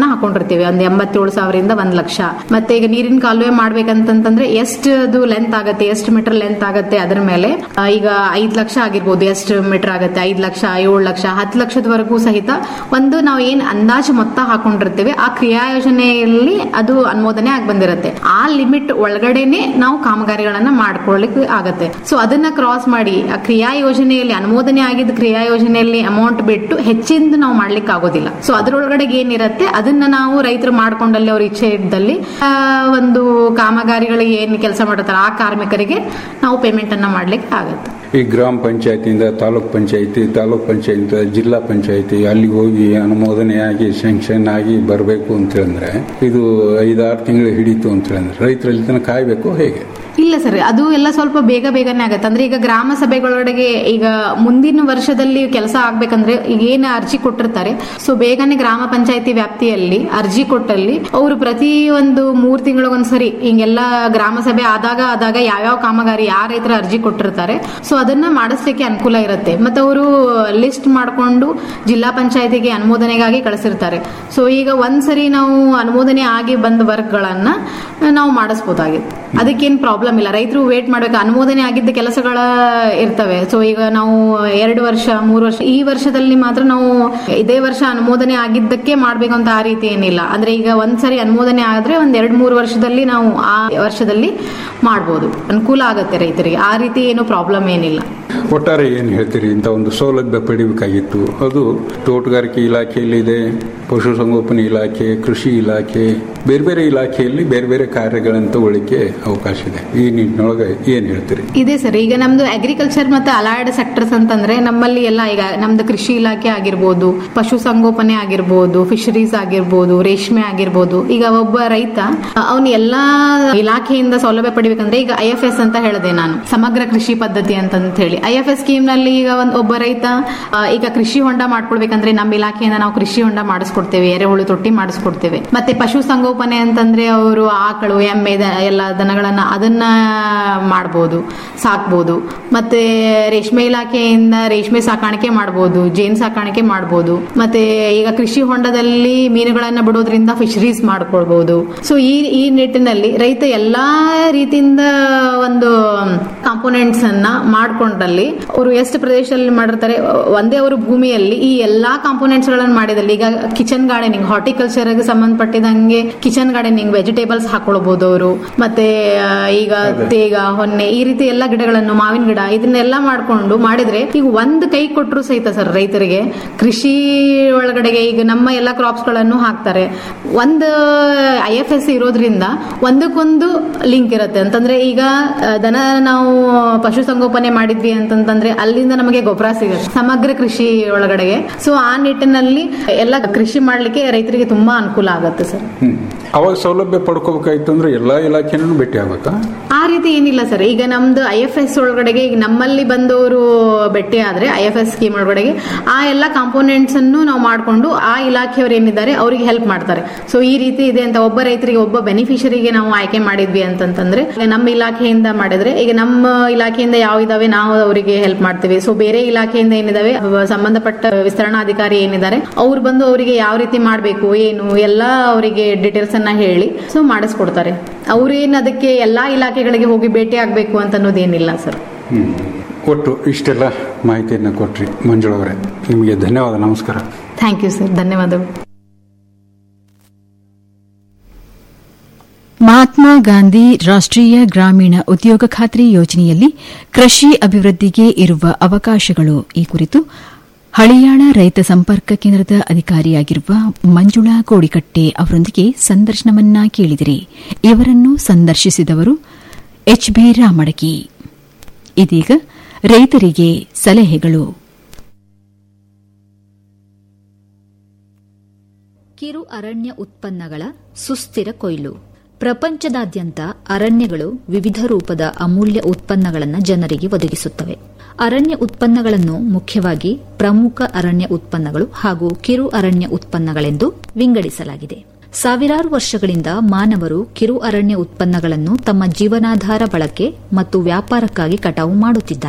[SPEAKER 11] ಹಾಕೊಂಡಿರ್ತೀವಿ ಒಂದ್ ಎಂಬತ್ತೇಳು ಸಾವಿರದಿಂದ ಒಂದ್ ಲಕ್ಷ ಮತ್ತೆ ಈಗ ನೀರಿನ ಕಾಲುವೆ ಮಾಡ್ಬೇಕಂತಂದ್ರೆ ಎಷ್ಟು ಅದು ಲೆಂತ್ ಆಗತ್ತೆ ಎಷ್ಟು ಮೀಟರ್ ಲೆಂತ್ ಆಗತ್ತೆ ಅದ್ರ ಮೇಲೆ ಆ, ಈಗ ಐದ್ ಲಕ್ಷ ಆಗಿರ್ಬೋದು ಎಷ್ಟು ಮೀಟರ್ ಆಗತ್ತೆ ಐದ್ ಲಕ್ಷ ಏಳು ಲಕ್ಷ ಹತ್ತು ಲಕ್ಷದವರೆಗೂ ಸಹಿತ ಒಂದು ನಾವು ಏನ್ ಅಂದಾಜು ಮೊತ್ತ ಹಾಕೊಂಡಿರ್ತೀವಿ ಆ ಕ್ರಿಯಾ ಯೋಜನೆಯಲ್ಲಿ ಅದು ಅನುಮೋದನೆ ಆಗಿ ಬಂದಿರುತ್ತೆ ಆ ಲಿಮಿಟ್ ಒಳಗಡೆನೆ ನಾವು ಕಾಮಗಾರಿಗಳನ್ನ ಮಾಡ್ಕೊಳ್ಳಿಕ್ಕೆ ಆಗತ್ತೆ ಸೊ ಅದನ್ನ ಕ್ರಾಸ್ ಮಾಡಿ ಆ ಕ್ರಿಯಾ ಯೋಜನೆಯಲ್ಲಿ ಅನುಮೋದನೆ ಆಗಿದ್ದ ಕ್ರಿಯಾ ಯೋಜನೆಯಲ್ಲಿ ಅಮೌಂಟ್ ಬಿಟ್ಟು ಹೆಚ್ಚಿಂದ ನಾವು ಮಾಡ್ಲಿಕ್ಕೆ ಆಗೋದಿಲ್ಲ ಸೊ ಅದರೊಳಗಡೆ ಏನಿರತ್ತೆ ಅದನ್ನ ನಾವು ರೈತರು ಮಾಡ್ಕೊಂಡಲ್ಲಿ ಅವ್ರ ಇಚ್ಛೆ ಇದ್ದಲ್ಲಿ ಆ, ಒಂದು ಕಾಮಗಾರಿಗಳಿಗೆ ಏನ್ ಕೆಲಸ ಮಾಡಿರ್ತಾರೆ ಆ ಕಾರ್ಮಿಕರಿಗೆ ನಾವು ಪೇಮೆಂಟ್ ಅನ್ನ ಮಾಡ್ಲಿಕ್ಕೆ ಆಗತ್ತೆ
[SPEAKER 10] ಈ ಗ್ರಾಮ ಪಂಚಾಯತಿಯಿಂದ ತಾಲೂಕ್ ಪಂಚಾಯತಿ ತಾಲೂಕ್ ಪಂಚಾಯತ್ ಜಿಲ್ಲಾ ಪಂಚಾಯತಿ ಅಲ್ಲಿ ಹೋಗಿ ಅನುಮೋದನೆ ಆಗಿ ಸ್ಯಾಂಕ್ಷನ್ ಆಗಿ ಬರಬೇಕು ಅಂತಂದ್ರೆ ಇದು ಐದಾರು ತಿಂಗಳು ಹಿಡಿತು ಅಂತಂದ್ರೆ ರೈತರಲ್ಲಿ ತನಕ ಕಾಯ್ಬೇಕು ಹೇಗೆ
[SPEAKER 11] ಇಲ್ಲ ಸರ್ ಅದು ಎಲ್ಲ ಸ್ವಲ್ಪ ಬೇಗ ಬೇಗನೆ ಆಗತ್ತೆ ಅಂದ್ರೆ ಈಗ ಗ್ರಾಮ ಸಭೆಗಳೊಳಗೆ ಈಗ ಮುಂದಿನ ವರ್ಷದಲ್ಲಿ ಕೆಲಸ ಆಗ್ಬೇಕಂದ್ರೆ ಈಗ ಏನ್ ಅರ್ಜಿ ಕೊಟ್ಟಿರ್ತಾರೆ ಸೊ ಬೇಗನೆ ಗ್ರಾಮ ಪಂಚಾಯತಿ ವ್ಯಾಪ್ತಿಯಲ್ಲಿ ಅರ್ಜಿ ಕೊಟ್ಟಲ್ಲಿ ಅವರು ಪ್ರತಿ ಒಂದು ಮೂರ್ ತಿಂಗಳಿಗೊಂದ್ಸರಿ ಹಿಂಗೆಲ್ಲ ಗ್ರಾಮ ಸಭೆ ಆದಾಗ ಆದಾಗ ಯಾವ್ಯಾವ ಕಾಮಗಾರಿ ಯಾವ ರೈತರ ಅರ್ಜಿ ಕೊಟ್ಟಿರ್ತಾರೆ ಸೊ ಅದನ್ನ ಮಾಡಿಸ್ಲಿಕ್ಕೆ ಅನುಕೂಲ ಇರುತ್ತೆ ಮತ್ತೆ ಅವರು ಲಿಸ್ಟ್ ಮಾಡ್ಕೊಂಡು ಜಿಲ್ಲಾ ಪಂಚಾಯತಿಗೆ ಅನುಮೋದನೆಗಾಗಿ ಕಳಿಸಿರ್ತಾರೆ ಸೊ ಈಗ ಒಂದ್ಸರಿ ನಾವು ಅನುಮೋದನೆ ಆಗಿ ಬಂದ ವರ್ಕ್ಗಳನ್ನ ನಾವು ಮಾಡಿಸ್ಬೋದಾಗಿತ್ತು ಅದಕ್ಕೇನ್ ಪ್ರಾಬ್ಲಮ್ ಇಲ್ಲ ರೈತರು ವೇಟ್ ಮಾಡ್ಬೇಕು ಅನುಮೋದನೆ ಆಗಿದ್ದ ಕೆಲಸಗಳ ಇರ್ತವೆ ಸೊ ಈಗ ನಾವು ಎರಡು ವರ್ಷ ಮೂರು ವರ್ಷ ಈ ವರ್ಷದಲ್ಲಿ ಮಾತ್ರ ನಾವು ಇದೇ ವರ್ಷ ಅನುಮೋದನೆ ಆಗಿದ್ದಕ್ಕೆ ಮಾಡ್ಬೇಕು ಅಂತ ಆ ರೀತಿ ಏನಿಲ್ಲ ಅಂದ್ರೆ ಈಗ ಒಂದ್ಸರಿ ಅನುಮೋದನೆ ಆದ್ರೆ ಒಂದ್ ಎರಡ್ ಮೂರು ವರ್ಷದಲ್ಲಿ ನಾವು ಆ ವರ್ಷದಲ್ಲಿ ಮಾಡ್ಬೋದು ಅನುಕೂಲ ಆಗುತ್ತೆ ರೈತರಿಗೆ ಆ ರೀತಿ ಏನು ಪ್ರಾಬ್ಲಮ್ ಏನಿಲ್ಲ
[SPEAKER 10] ಒಟ್ಟಾರೆ ಏನು ಹೇಳ್ತೀರಿ ಇಂಥ ಒಂದು ಸೌಲಭ್ಯ ಪಡಿಬೇಕಾಗಿತ್ತು ಅದು ತೋಟಗಾರಿಕೆ ಇಲಾಖೆಯಲ್ಲಿದೆ ಪಶುಸಂಗೋಪನೆ ಇಲಾಖೆ ಕೃಷಿ ಇಲಾಖೆ ಬೇರೆ ಬೇರೆ ಇಲಾಖೆಯಲ್ಲಿ ಬೇರೆ ಬೇರೆ ಕಾರ್ಯಗಳನ್ನು ತಗೊಳ್ಳಿಕ್ಕೆ ಅವಕಾಶ ಇದೆ ಈ ನಿಟ್ಟಿನೊಳಗೆ ಏನು ಹೇಳ್ತೀರಿ
[SPEAKER 11] ಇದೆ ಸರ್ ಈಗ ನಮ್ದು ಅಗ್ರಿಕಲ್ಚರ್ ಮತ್ತೆ ಅಲೈಡ್ ಸೆಕ್ಟರ್ಸ್ ಅಂತಂದ್ರೆ ನಮ್ಮಲ್ಲಿ ಎಲ್ಲ ಈಗ ನಮ್ದು ಕೃಷಿ ಇಲಾಖೆ ಆಗಿರ್ಬೋದು ಪಶು ಸಂಗೋಪನೆ ಆಗಿರ್ಬೋದು ಫಿಶರೀಸ್ ಆಗಿರ್ಬೋದು ರೇಷ್ಮೆ ಆಗಿರ್ಬೋದು ಈಗ ಒಬ್ಬ ರೈತ ಅವನು ಎಲ್ಲಾ ಇಲಾಖೆಯಿಂದ ಸೌಲಭ್ಯ ಪಡಿಬೇಕಂದ್ರೆ ಈಗ ಐ ಎಫ್ ಎಸ್ ಅಂತ ಹೇಳಿದೆ ನಾನು ಸಮಗ್ರ ಕೃಷಿ ಪದ್ಧತಿ ಅಂತಂತ ಹೇಳಿ ಐ ಎಫ್ ಎಸ್ ಸ್ಕೀಮ್ ನಲ್ಲಿ ಈಗ ಒಂದ್ ಒಬ್ಬ ರೈತ ಆ, ಈಗ ಕೃಷಿ ಹೊಂಡ ಮಾಡ್ಕೊಳ್ಬೇಕಂದ್ರೆ ನಮ್ಮ ಇಲಾಖೆಯಿಂದ ನಾವು ಕೃಷಿ ಹೊಂಡ ಮಾಡಿಸ್ಕೊಡ್ತೇವೆ ಎರೆಹುಳು ತೊಟ್ಟಿ ಮಾಡಿಸ್ಕೊಡ್ತೇವೆ ಮತ್ತೆ ಪಶು ಸಂಗೋಪನೆ ಅಂತಂದ್ರೆ ಅವರು ಆಕಳು ಎಮ್ಮೆ ದ- ಎಲ್ಲ ದನಗಳನ್ನ ಅದನ್ನ ಮಾಡ್ಬೋದು ಸಾಕ್ಬೋದು ಮತ್ತೆ ರೇಷ್ಮೆ ಇಲಾಖೆಯಿಂದ ರೇಷ್ಮೆ ಸಾಕಾಣಿಕೆ ಮಾಡ್ಬೋದು ಜೇನ್ ಸಾಕಾಣಿಕೆ ಮಾಡ್ಬೋದು ಮತ್ತೆ ಈಗ ಕೃಷಿ ಹೊಂಡದಲ್ಲಿ ಮೀನುಗಳನ್ನ ಬಿಡೋದ್ರಿಂದ ಫಿಶರೀಸ್ ಮಾಡ್ಕೊಳ್ಬಹುದು ಸೊ ಈ ಈ ನಿಟ್ಟಿನಲ್ಲಿ ರೈತ ಎಲ್ಲಾ ರೀತಿಯಿಂದ ಒಂದು ಕಾಂಪೋನೆಂಟ್ಸ್ ಅನ್ನ ಮಾಡ್ಕೊಂಡಲ್ಲಿ ಅವರು ಎಷ್ಟು ಪ್ರದೇಶದಲ್ಲಿ ಮಾಡಿರ್ತಾರೆ ಒಂದೇ ಅವರು ಭೂಮಿಯಲ್ಲಿ ಈ ಎಲ್ಲಾ ಕಾಂಪೋನೆಂಟ್ಸ್ ಗಳನ್ನ ಮಾಡಿದಲ್ಲಿ ಈಗ ಕಿಚನ್ ಗಾರ್ಡನಿಂಗ್ ಹಾರ್ಟಿಕಲ್ಚರ್ ಗೆ ಸಂಬಂಧಪಟ್ಟಿದಂಗೆ ಕಿಚನ್ ಗಾರ್ಡನಿಂಗ್ ವೆಜಿಟೇಬಲ್ಸ್ ಹಾಕೊಳ್ಬಹುದು ಅವರು ಮತ್ತೆ ಆ, ಈಗ ತೇಗ ಹೊನ್ನೆ ಈ ರೀತಿ ಎಲ್ಲ ಗಿಡಗಳನ್ನು ಮಾವಿನ ಗಿಡ ಇದನ್ನೆಲ್ಲ ಮಾಡ್ಕೊಂಡು ಮಾಡಿದ್ರೆ ಈಗ ಒಂದ್ ಕೈ ಕೊಟ್ಟರು ಸಹಿತ ಸರ್ ರೈತರಿಗೆ ಕೃಷಿ ಒಳಗಡೆಗೆ ಈಗ ನಮ್ಮ ಎಲ್ಲ ಕ್ರಾಪ್ಸ್ ಗಳನ್ನು ಹಾಕ್ತಾರೆ ಒಂದು ಐ ಎಫ್ ಎಸ್ ಇರೋದ್ರಿಂದ ಒಂದಕ್ಕೊಂದು ಲಿಂಕ್ ಇರುತ್ತೆ ಅಂತಂದ್ರೆ ಈಗ ಆ, ದನ ನಾವು ಪಶು ಸಂಗೋಪನೆ ಮಾಡಿದ್ವಿ ಅಂತಂತಂದ್ರೆ ಅಲ್ಲಿಂದ ನಮಗೆ ಗೊಬ್ಬರ ಸಿಗುತ್ತೆ ಸಮಗ್ರ ಕೃಷಿ ಒಳಗಡೆಗೆ ಸೊ ಆ ನಿಟ್ಟಿನಲ್ಲಿ ಎಲ್ಲ ಕೃಷಿ ಮಾಡ್ಲಿಕ್ಕೆ ರೈತರಿಗೆ ತುಂಬಾ ಅನುಕೂಲ ಆಗುತ್ತೆ ಸರ್
[SPEAKER 10] ಹ್ಮ್. ಅವಾಗ ಸೌಲಭ್ಯ ಪಡ್ಕೋಬೇಕಾಯ್ತು ಅಂದ್ರೆ ಎಲ್ಲಾ ಇಲಾಖೆನೂ ಭೇಟಿ ಆಗ್ಬೇಕಾ
[SPEAKER 11] ಆ ರೀತಿ ಏನಿಲ್ಲ ಸರ್ ಈಗ ನಮ್ದು ಐ ಎಫ್ ಎಸ್ ಒಳಗಡೆಗೆ ಈಗ ನಮ್ಮಲ್ಲಿ ಬಂದವರು ಭೇಟಿ ಆದ್ರೆ ಐ ಎಫ್ ಎಸ್ ಸ್ಕೀಮ್ ಒಳಗಡೆಗೆ ಆ ಎಲ್ಲ ಕಾಂಪೋನೆಂಟ್ಸ್ ಅನ್ನು ನಾವು ಮಾಡಿಕೊಂಡು ಆ ಇಲಾಖೆಯವರು ಏನಿದ್ದಾರೆ ಅವರಿಗೆ ಹೆಲ್ಪ್ ಮಾಡ್ತಾರೆ ಸೊ ಈ ರೀತಿ ಇದೆ ಅಂತ ಒಬ್ಬ ರೈತರಿಗೆ ಒಬ್ಬ ಬೆನಿಫಿಷರಿಗೆ ನಾವು ಆಯ್ಕೆ ಮಾಡಿದ್ವಿ ಅಂತಂತಂದ್ರೆ ಈಗ ನಮ್ಮ ಇಲಾಖೆಯಿಂದ ಮಾಡಿದ್ರೆ ಈಗ ನಮ್ಮ ಇಲಾಖೆಯಿಂದ ಯಾವ ಇದಾವೆ ನಾವು ಅವರಿಗೆ ಹೆಲ್ಪ್ ಮಾಡ್ತೀವಿ ಸೊ ಬೇರೆ ಇಲಾಖೆಯಿಂದ ಏನಿದಾವೆ ಅವ ಸಂಬಂಧಪಟ್ಟ ವಿಸ್ತರಣಾಧಿಕಾರಿ ಏನಿದ್ದಾರೆ ಅವ್ರು ಬಂದು ಅವರಿಗೆ ಯಾವ ರೀತಿ ಮಾಡಬೇಕು ಏನು ಎಲ್ಲ ಅವರಿಗೆ ಡೀಟೇಲ್ಸ್ ಅನ್ನ ಹೇಳಿ ಸೊ ಮಾಡಿಸ್ಕೊಡ್ತಾರೆ ಅವ್ರೇನ್ ಅದಕ್ಕೆ ಎಲ್ಲಾ ಇಲಾಖೆಗಳಿಗೆ ಹೋಗಿ ಭೇಟಿ ಆಗ್ಬೇಕು ಅಂತ ಅನ್ನೋದೇನಿಲ್ಲ ಸರ್
[SPEAKER 10] ಹ್ಮ್. ಒಟ್ಟು ಇಷ್ಟೆಲ್ಲ ಮಾಹಿತಿಯನ್ನು ಕೊಟ್ರಿ ಮಂಜುಳವರೇ ನಿಮಗೆ ಧನ್ಯವಾದ ನಮಸ್ಕಾರ
[SPEAKER 11] ಥ್ಯಾಂಕ್ ಯು ಸರ್ ಧನ್ಯವಾದಗಳು
[SPEAKER 6] ಮಹಾತ್ಮ ಗಾಂಧಿ ರಾಷ್ಟ್ರೀಯ ಗ್ರಾಮೀಣ ಉದ್ಯೋಗ ಖಾತ್ರಿ ಯೋಜನೆಯಲ್ಲಿ ಕೃಷಿ ಅಭಿವೃದ್ಧಿಗೆ ಇರುವ ಅವಕಾಶಗಳು ಈ ಕುರಿತು ಹಳಿಯಾಳ ರೈತ ಸಂಪರ್ಕ ಕೇಂದ್ರದ ಅಧಿಕಾರಿಯಾಗಿರುವ ಮಂಜುಳಾ ಗೋಡಿಕಟ್ಟೆ ಅವರೊಂದಿಗೆ ಸಂದರ್ಶನವನ್ನ ಕೇಳಿದಿರಿ ಇವರನ್ನು ಸಂದರ್ಶಿಸಿದವರು ಎಚ್ ಬಿ ರಾಮಡಗಿ ಇದೀಗ ರೈತರಿಗೆ ಸಲಹೆಗಳು
[SPEAKER 1] ಕಿರು ಅರಣ್ಯ ಉತ್ಪನ್ನಗಳ ಸುಸ್ಥಿರ ಕೊಯ್ಲು ಪ್ರಪಂಚದಾದ್ಯಂತ ಅರಣ್ಯಗಳು ವಿವಿಧ ರೂಪದ ಅಮೂಲ್ಯ ಉತ್ಪನ್ನಗಳನ್ನು ಜನರಿಗೆ ಒದಗಿಸುತ್ತವೆ ಅರಣ್ಯ ಉತ್ಪನ್ನಗಳನ್ನು ಮುಖ್ಯವಾಗಿ ಪ್ರಮುಖ ಅರಣ್ಯ ಉತ್ಪನ್ನಗಳು ಹಾಗೂ ಕಿರು ಅರಣ್ಯ ಉತ್ಪನ್ನಗಳೆಂದು ವಿಂಗಡಿಸಲಾಗಿದೆ ಸಾವಿರಾರು ವರ್ಷಗಳಿಂದ ಮಾನವರು ಕಿರು ಅರಣ್ಯ ಉತ್ಪನ್ನಗಳನ್ನು ತಮ್ಮ ಜೀವನಾಧಾರ ಬಳಕೆ ಮತ್ತು ವ್ಯಾಪಾರಕ್ಕಾಗಿ ಕಟಾವು ಮಾಡುತ್ತಿದ್ದಾರೆ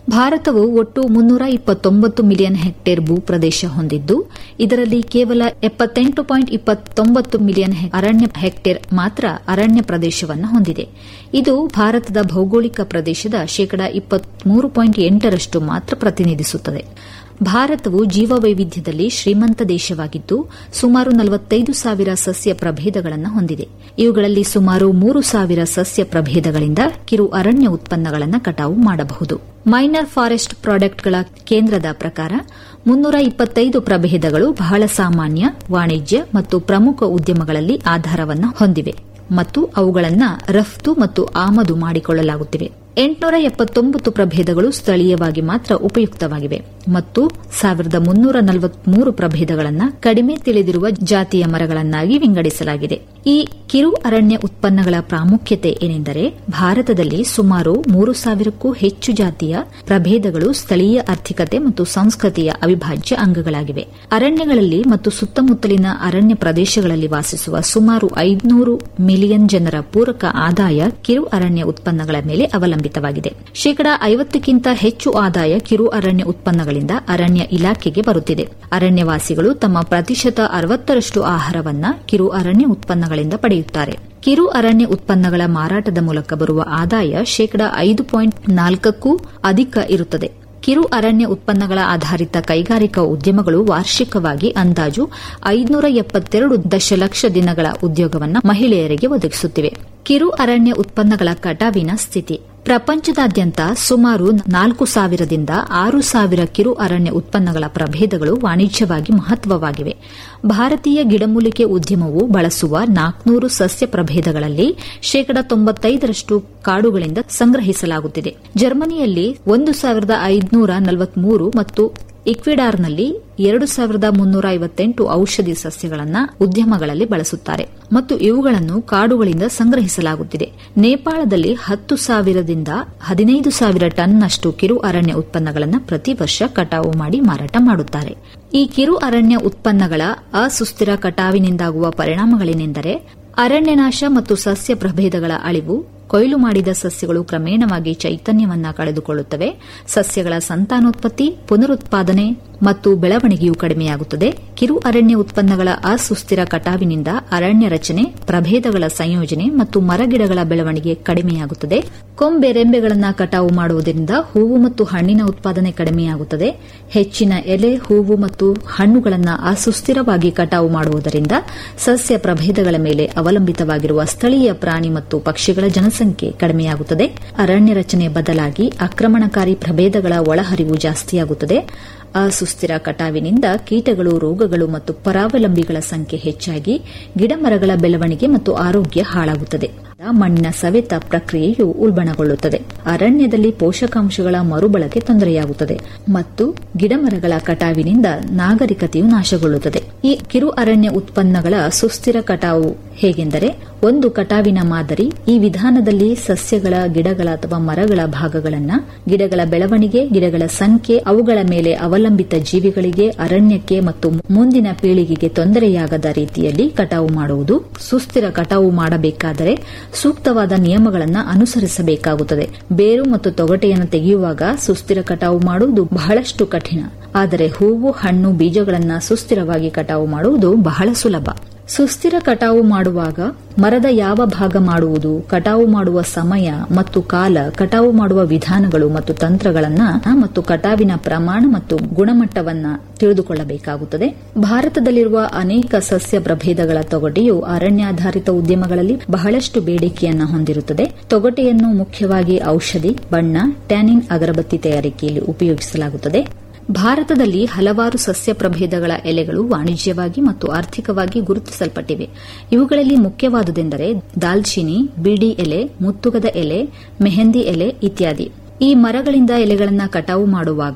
[SPEAKER 1] ಭಾರತವು ಒಟ್ಟು ಮುನ್ನೂರ ಇಪ್ಪತ್ತೊಂಬತ್ತು ಮಿಲಿಯನ್ ಹೆಕ್ಟೇರ್ ಭೂಪ್ರದೇಶ ಹೊಂದಿದ್ದು ಇದರಲ್ಲಿ ಕೇವಲ ಎಪ್ಪತ್ತೆಂಟು ಪಾಯಿಂಟ್ ಇಪ್ಪತ್ತೊಂಬತ್ತು ಮಿಲಿಯನ್ ಅರಣ್ಯ ಹೆಕ್ಟೇರ್ ಮಾತ್ರ ಅರಣ್ಯ ಪ್ರದೇಶವನ್ನು ಹೊಂದಿದೆ ಇದು ಭಾರತದ ಭೌಗೋಳಿಕ ಪ್ರದೇಶದ ಶೇಕಡಾ ಇಪ್ಪತ್ಮೂರು ಪಾಯಿಂಟ್ ಎಂಟರಷ್ಟು ಮಾತ್ರ ಪ್ರತಿನಿಧಿಸುತ್ತದೆ ಭಾರತವು ಜೀವವೈವಿಧ್ಯದಲ್ಲಿ ಶ್ರೀಮಂತ ದೇಶವಾಗಿದ್ದು ಸುಮಾರು ನಲವತ್ತೈದು ಸಾವಿರ ಸಸ್ಯ ಪ್ರಭೇದಗಳನ್ನು ಹೊಂದಿದೆ ಇವುಗಳಲ್ಲಿ ಸುಮಾರು ಮೂರು ಸಾವಿರ ಸಸ್ಯ ಪ್ರಭೇದಗಳಿಂದ ಕಿರು ಅರಣ್ಯ ಉತ್ಪನ್ನಗಳನ್ನು ಕಟಾವು ಮಾಡಬಹುದು ಮೈನರ್ ಫಾರೆಸ್ಟ್ ಪ್ರಾಡಕ್ಟ್ಗಳ ಕೇಂದ್ರದ ಪ್ರಕಾರ ಮುನ್ನೂರ ಇಪ್ಪತ್ತೈದು ಪ್ರಭೇದಗಳು ಬಹಳ ಸಾಮಾನ್ಯ ವಾಣಿಜ್ಯ ಮತ್ತು ಪ್ರಮುಖ ಉದ್ಯಮಗಳಲ್ಲಿ ಆಧಾರವನ್ನು ಹೊಂದಿವೆ ಮತ್ತು ಅವುಗಳನ್ನು ರಫ್ತು ಮತ್ತು ಆಮದು ಮಾಡಿಕೊಳ್ಳಲಾಗುತ್ತಿವೆ ಎಂಟುನೂರ ಎಪ್ಪತ್ತೊಂಬತ್ತು ಪ್ರಭೇದಗಳು ಸ್ಥಳೀಯವಾಗಿ ಮಾತ್ರ ಉಪಯುಕ್ತವಾಗಿವೆ ಮತ್ತು ಸಾವಿರದ ಮುನ್ನೂರ ನಲವತ್ಮೂರು ಪ್ರಭೇದಗಳನ್ನು ಕಡಿಮೆ ತಿಳಿದಿರುವ ಜಾತಿಯ ಮರಗಳನ್ನಾಗಿ ವಿಂಗಡಿಸಲಾಗಿದೆ ಈ ಕಿರು ಅರಣ್ಯ ಉತ್ಪನ್ನಗಳ ಪ್ರಾಮುಖ್ಯತೆ ಏನೆಂದರೆ ಭಾರತದಲ್ಲಿ ಸುಮಾರು ಮೂರು ಸಾವಿರಕ್ಕೂ ಹೆಚ್ಚು ಜಾತಿಯ ಪ್ರಭೇದಗಳು ಸ್ಥಳೀಯ ಆರ್ಥಿಕತೆ ಮತ್ತು ಸಂಸ್ಕೃತಿಯ ಅವಿಭಾಜ್ಯ ಅಂಗಗಳಾಗಿವೆ ಅರಣ್ಯಗಳಲ್ಲಿ ಮತ್ತು ಸುತ್ತಮುತ್ತಲಿನ ಅರಣ್ಯ ಪ್ರದೇಶಗಳಲ್ಲಿ ವಾಸಿಸುವ ಸುಮಾರು ಐದುನೂರು ಮಿಲಿಯನ್ ಜನರ ಪೂರಕ ಆದಾಯ ಕಿರು ಅರಣ್ಯ ಉತ್ಪನ್ನಗಳ ಮೇಲೆ ಅವಲಂಬಿತವಾಗಿದೆ ಶೇಕಡಾ ಐವತ್ತಕ್ಕಿಂತ ಹೆಚ್ಚು ಆದಾಯ ಕಿರು ಅರಣ್ಯ ಉತ್ಪನ್ನಗಳಿಂದ ಅರಣ್ಯ ಇಲಾಖೆಗೆ ಬರುತ್ತಿದೆ ಅರಣ್ಯವಾಸಿಗಳು ತಮ್ಮ ಪ್ರತಿಶತ ಅರವತ್ತರಷ್ಟು ಆಹಾರವನ್ನ ಕಿರು ಅರಣ್ಯ ಉತ್ಪನ್ನಗಳಿಂದ ಪಡೆಯುತ್ತಾರೆ ಕಿರು ಅರಣ್ಯ ಉತ್ಪನ್ನಗಳ ಮಾರಾಟದ ಮೂಲಕ ಬರುವ ಆದಾಯ ಶೇಕಡಾ ಐದು ಪಾಯಿಂಟ್ ನಾಲ್ಕಕ್ಕೂ ಅಧಿಕ ಇರುತ್ತದೆ ಕಿರು ಅರಣ್ಯ ಉತ್ಪನ್ನಗಳ ಆಧಾರಿತ ಕೈಗಾರಿಕಾ ಉದ್ಯಮಗಳು ವಾರ್ಷಿಕವಾಗಿ ಅಂದಾಜು ಐದುನೂರ ಎಪ್ಪತ್ತೆರಡು ದಶಲಕ್ಷ ದಿನಗಳ ಉದ್ಯೋಗವನ್ನು ಮಹಿಳೆಯರಿಗೆ ಒದಗಿಸುತ್ತಿವೆ ಕಿರು ಅರಣ್ಯ ಉತ್ಪನ್ನಗಳ ಕಟಾವಿನ ಸ್ಥಿತಿ ಪ್ರಪಂಚದಾದ್ಯಂತ ಸುಮಾರು ನಾಲ್ಕು ಸಾವಿರದಿಂದ ಆರು ಸಾವಿರ ಕಿರು ಅರಣ್ಯ ಉತ್ಪನ್ನಗಳ ಪ್ರಭೇದಗಳು ವಾಣಿಜ್ಯವಾಗಿ ಮಹತ್ವವಾಗಿವೆ ಭಾರತೀಯ ಗಿಡಮೂಲಿಕೆ ಉದ್ಯಮವು ಬಳಸುವ ನಾಲ್ಕನೂರು ಸಸ್ಯ ಪ್ರಭೇದಗಳಲ್ಲಿ ಶೇಕಡಾ ತೊಂಬತ್ತೈದರಷ್ಟು ಕಾಡುಗಳಿಂದ ಸಂಗ್ರಹಿಸಲಾಗುತ್ತಿದೆ ಜರ್ಮನಿಯಲ್ಲಿ ಒಂದು ಸಾವಿರದ ಐದುನೂರ ನಲವತ್ಮೂರು ಮತ್ತು ಇಕ್ವಿಡಾರ್ನಲ್ಲಿ ಎರಡು ಸಾವಿರದ ಮುನ್ನೂರ ಐವತ್ತೆಂಟು ಔಷಧಿ ಸಸ್ಯಗಳನ್ನು ಉದ್ಯಮಗಳಲ್ಲಿ ಬಳಸುತ್ತಾರೆ ಮತ್ತು ಇವುಗಳನ್ನು ಕಾಡುಗಳಿಂದ ಸಂಗ್ರಹಿಸಲಾಗುತ್ತಿದೆ ನೇಪಾಳದಲ್ಲಿ ಹತ್ತು ಸಾವಿರದಿಂದ ಹದಿನೈದು ಸಾವಿರ ಟನ್ನಷ್ಟು ಕಿರು ಅರಣ್ಯ ಉತ್ಪನ್ನಗಳನ್ನು ಪ್ರತಿ ವರ್ಷ ಕಟಾವು ಮಾಡಿ ಮಾರಾಟ ಮಾಡುತ್ತಾರೆ ಈ ಕಿರು ಅರಣ್ಯ ಉತ್ಪನ್ನಗಳ ಅಸುಸ್ಥಿರ ಕಟಾವಿನಿಂದಾಗುವ ಪರಿಣಾಮಗಳೇನೆಂದರೆ ಅರಣ್ಯನಾಶ ಮತ್ತು ಸಸ್ಯ ಪ್ರಭೇದಗಳ ಅಳಿವು ಕೊಯ್ಲು ಮಾಡಿದ ಸಸ್ಯಗಳು ಕ್ರಮೇಣವಾಗಿ ಚೈತನ್ಯವನ್ನ ಕಳೆದುಕೊಳ್ಳುತ್ತವೆ ಸಸ್ಯಗಳ ಸಂತಾನೋತ್ಪತ್ತಿ ಪುನರುತ್ಪಾದನೆ ಮತ್ತು ಬೆಳವಣಿಗೆಯು ಕಡಿಮೆಯಾಗುತ್ತದೆ ಕಿರು ಅರಣ್ಯ ಉತ್ಪನ್ನಗಳ ಅಸುಸ್ಥಿರ ಕಟಾವಿನಿಂದ ಅರಣ್ಯ ರಚನೆ ಪ್ರಭೇದಗಳ ಸಂಯೋಜನೆ ಮತ್ತು ಮರಗಿಡಗಳ ಬೆಳವಣಿಗೆ ಕಡಿಮೆಯಾಗುತ್ತದೆ ಕೊಂಬೆರೆಂಬೆಗಳನ್ನು ಕಟಾವು ಮಾಡುವುದರಿಂದ ಹೂವು ಮತ್ತು ಹಣ್ಣಿನ ಉತ್ಪಾದನೆ ಕಡಿಮೆಯಾಗುತ್ತದೆ ಹೆಚ್ಚಿನ ಎಲೆ ಹೂವು ಮತ್ತು ಹಣ್ಣುಗಳನ್ನು ಅಸುಸ್ಥಿರವಾಗಿ ಕಟಾವು ಮಾಡುವುದರಿಂದ ಸಸ್ಯ ಪ್ರಭೇದಗಳ ಮೇಲೆ ಅವಲಂಬಿತವಾಗಿರುವ ಸ್ಥಳೀಯ ಪ್ರಾಣಿ ಮತ್ತು ಪಕ್ಷಿಗಳ ಜನಸಂಖ್ಯೆ ಕಡಿಮೆಯಾಗುತ್ತದೆ ಅರಣ್ಯ ರಚನೆ ಬದಲಾಗಿ ಆಕ್ರಮಣಕಾರಿ ಪ್ರಭೇದಗಳ ಒಳಹರಿವು ಜಾಸ್ತಿಯಾಗುತ್ತದೆ ಅಸುಸ್ಥಿರ ಕಟಾವಿನಿಂದ ಕೀಟಗಳು ರೋಗಗಳು ಮತ್ತು ಪರಾವಲಂಬಿಗಳ ಸಂಖ್ಯೆ ಹೆಚ್ಚಾಗಿ ಗಿಡಮರಗಳ ಬೆಳವಣಿಗೆ ಮತ್ತು ಆರೋಗ್ಯ ಹಾಳಾಗುತ್ತದೆ ಮಣ್ಣಿನ ಸವೆತ ಪ್ರಕ್ರಿಯೆಯು ಉಲ್ಬಣಗೊಳ್ಳುತ್ತದೆ ಅರಣ್ಯದಲ್ಲಿ ಪೋಷಕಾಂಶಗಳ ಮರುಬಳಕೆ ತೊಂದರೆಯಾಗುತ್ತದೆ ಮತ್ತು ಗಿಡಮರಗಳ ಕಟಾವಿನಿಂದ ನಾಗರಿಕತೆಯು ನಾಶಗೊಳ್ಳುತ್ತದೆ ಈ ಕಿರು ಅರಣ್ಯ ಉತ್ಪನ್ನಗಳ ಸುಸ್ಥಿರ ಕಟಾವು ಹೇಗೆಂದರೆ ಒಂದು ಕಟಾವಿನ ಮಾದರಿ ಈ ವಿಧಾನದಲ್ಲಿ ಸಸ್ಯಗಳ ಗಿಡಗಳ ಅಥವಾ ಮರಗಳ ಭಾಗಗಳನ್ನು ಗಿಡಗಳ ಬೆಳವಣಿಗೆ ಗಿಡಗಳ ಸಂಖ್ಯೆ ಅವುಗಳ ಮೇಲೆ ಅವಲಂಬಿತ ಜೀವಿಗಳಿಗೆ ಅರಣ್ಯಕ್ಕೆ ಮತ್ತು ಮುಂದಿನ ಪೀಳಿಗೆಗೆ ತೊಂದರೆಯಾಗದ ರೀತಿಯಲ್ಲಿ ಕಟಾವು ಮಾಡುವುದು ಸುಸ್ಥಿರ ಕಟಾವು ಮಾಡಬೇಕಾದರೆ ಸೂಕ್ತವಾದ ನಿಯಮಗಳನ್ನು ಅನುಸರಿಸಬೇಕಾಗುತ್ತದೆ ಬೇರು ಮತ್ತು ತೊಗಟೆಯನ್ನು ತೆಗೆಯುವಾಗ ಸುಸ್ಥಿರ ಕಟಾವು ಮಾಡುವುದು ಬಹಳಷ್ಟು ಕಠಿಣ ಆದರೆ ಹೂವು ಹಣ್ಣು ಬೀಜಗಳನ್ನು ಸುಸ್ಥಿರವಾಗಿ ಕಟಾವು ಮಾಡುವುದು ಬಹಳ ಸುಲಭ ಸುಸ್ಥಿರ ಕಟಾವು ಮಾಡುವಾಗ ಮರದ ಯಾವ ಭಾಗ ಮಾಡುವುದು ಕಟಾವು ಮಾಡುವ ಸಮಯ ಮತ್ತು ಕಾಲ ಕಟಾವು ಮಾಡುವ ವಿಧಾನಗಳು ಮತ್ತು ತಂತ್ರಗಳನ್ನ ಮತ್ತು ಕಟಾವಿನ ಪ್ರಮಾಣ ಮತ್ತು ಗುಣಮಟ್ಟವನ್ನ ತಿಳಿದುಕೊಳ್ಳಬೇಕಾಗುತ್ತದೆ ಭಾರತದಲ್ಲಿರುವ ಅನೇಕ ಸಸ್ಯ ಪ್ರಭೇದಗಳ ತೊಗಟೆಯು ಅರಣ್ಯಾಧಾರಿತ ಉದ್ಯಮಗಳಲ್ಲಿ ಬಹಳಷ್ಟು ಬೇಡಿಕೆಯನ್ನು ಹೊಂದಿರುತ್ತದೆ ತೊಗಟೆಯನ್ನು ಮುಖ್ಯವಾಗಿ ಔಷಧಿ ಬಣ್ಣ ಟ್ಯಾನಿನ್ ಅಗರಬತ್ತಿ ತಯಾರಿಕೆಯಲ್ಲಿ ಉಪಯೋಗಿಸಲಾಗುತ್ತದೆ ಭಾರತದಲ್ಲಿ ಹಲವಾರು ಸಸ್ಯ ಪ್ರಭೇದಗಳ ಎಲೆಗಳು ವಾಣಿಜ್ಯವಾಗಿ ಮತ್ತು ಆರ್ಥಿಕವಾಗಿ ಗುರುತಿಸಲ್ಪಟ್ಟಿವೆ ಇವುಗಳಲ್ಲಿ ಮುಖ್ಯವಾದುದೆಂದರೆ ದಾಲ್ಚಿನಿ ಬಿಡಿ ಎಲೆ ಮುತ್ತುಗದ ಎಲೆ ಮೆಹಂದಿ ಎಲೆ ಇತ್ಯಾದಿ ಈ ಮರಗಳಿಂದ ಎಲೆಗಳನ್ನು ಕಟಾವು ಮಾಡುವಾಗ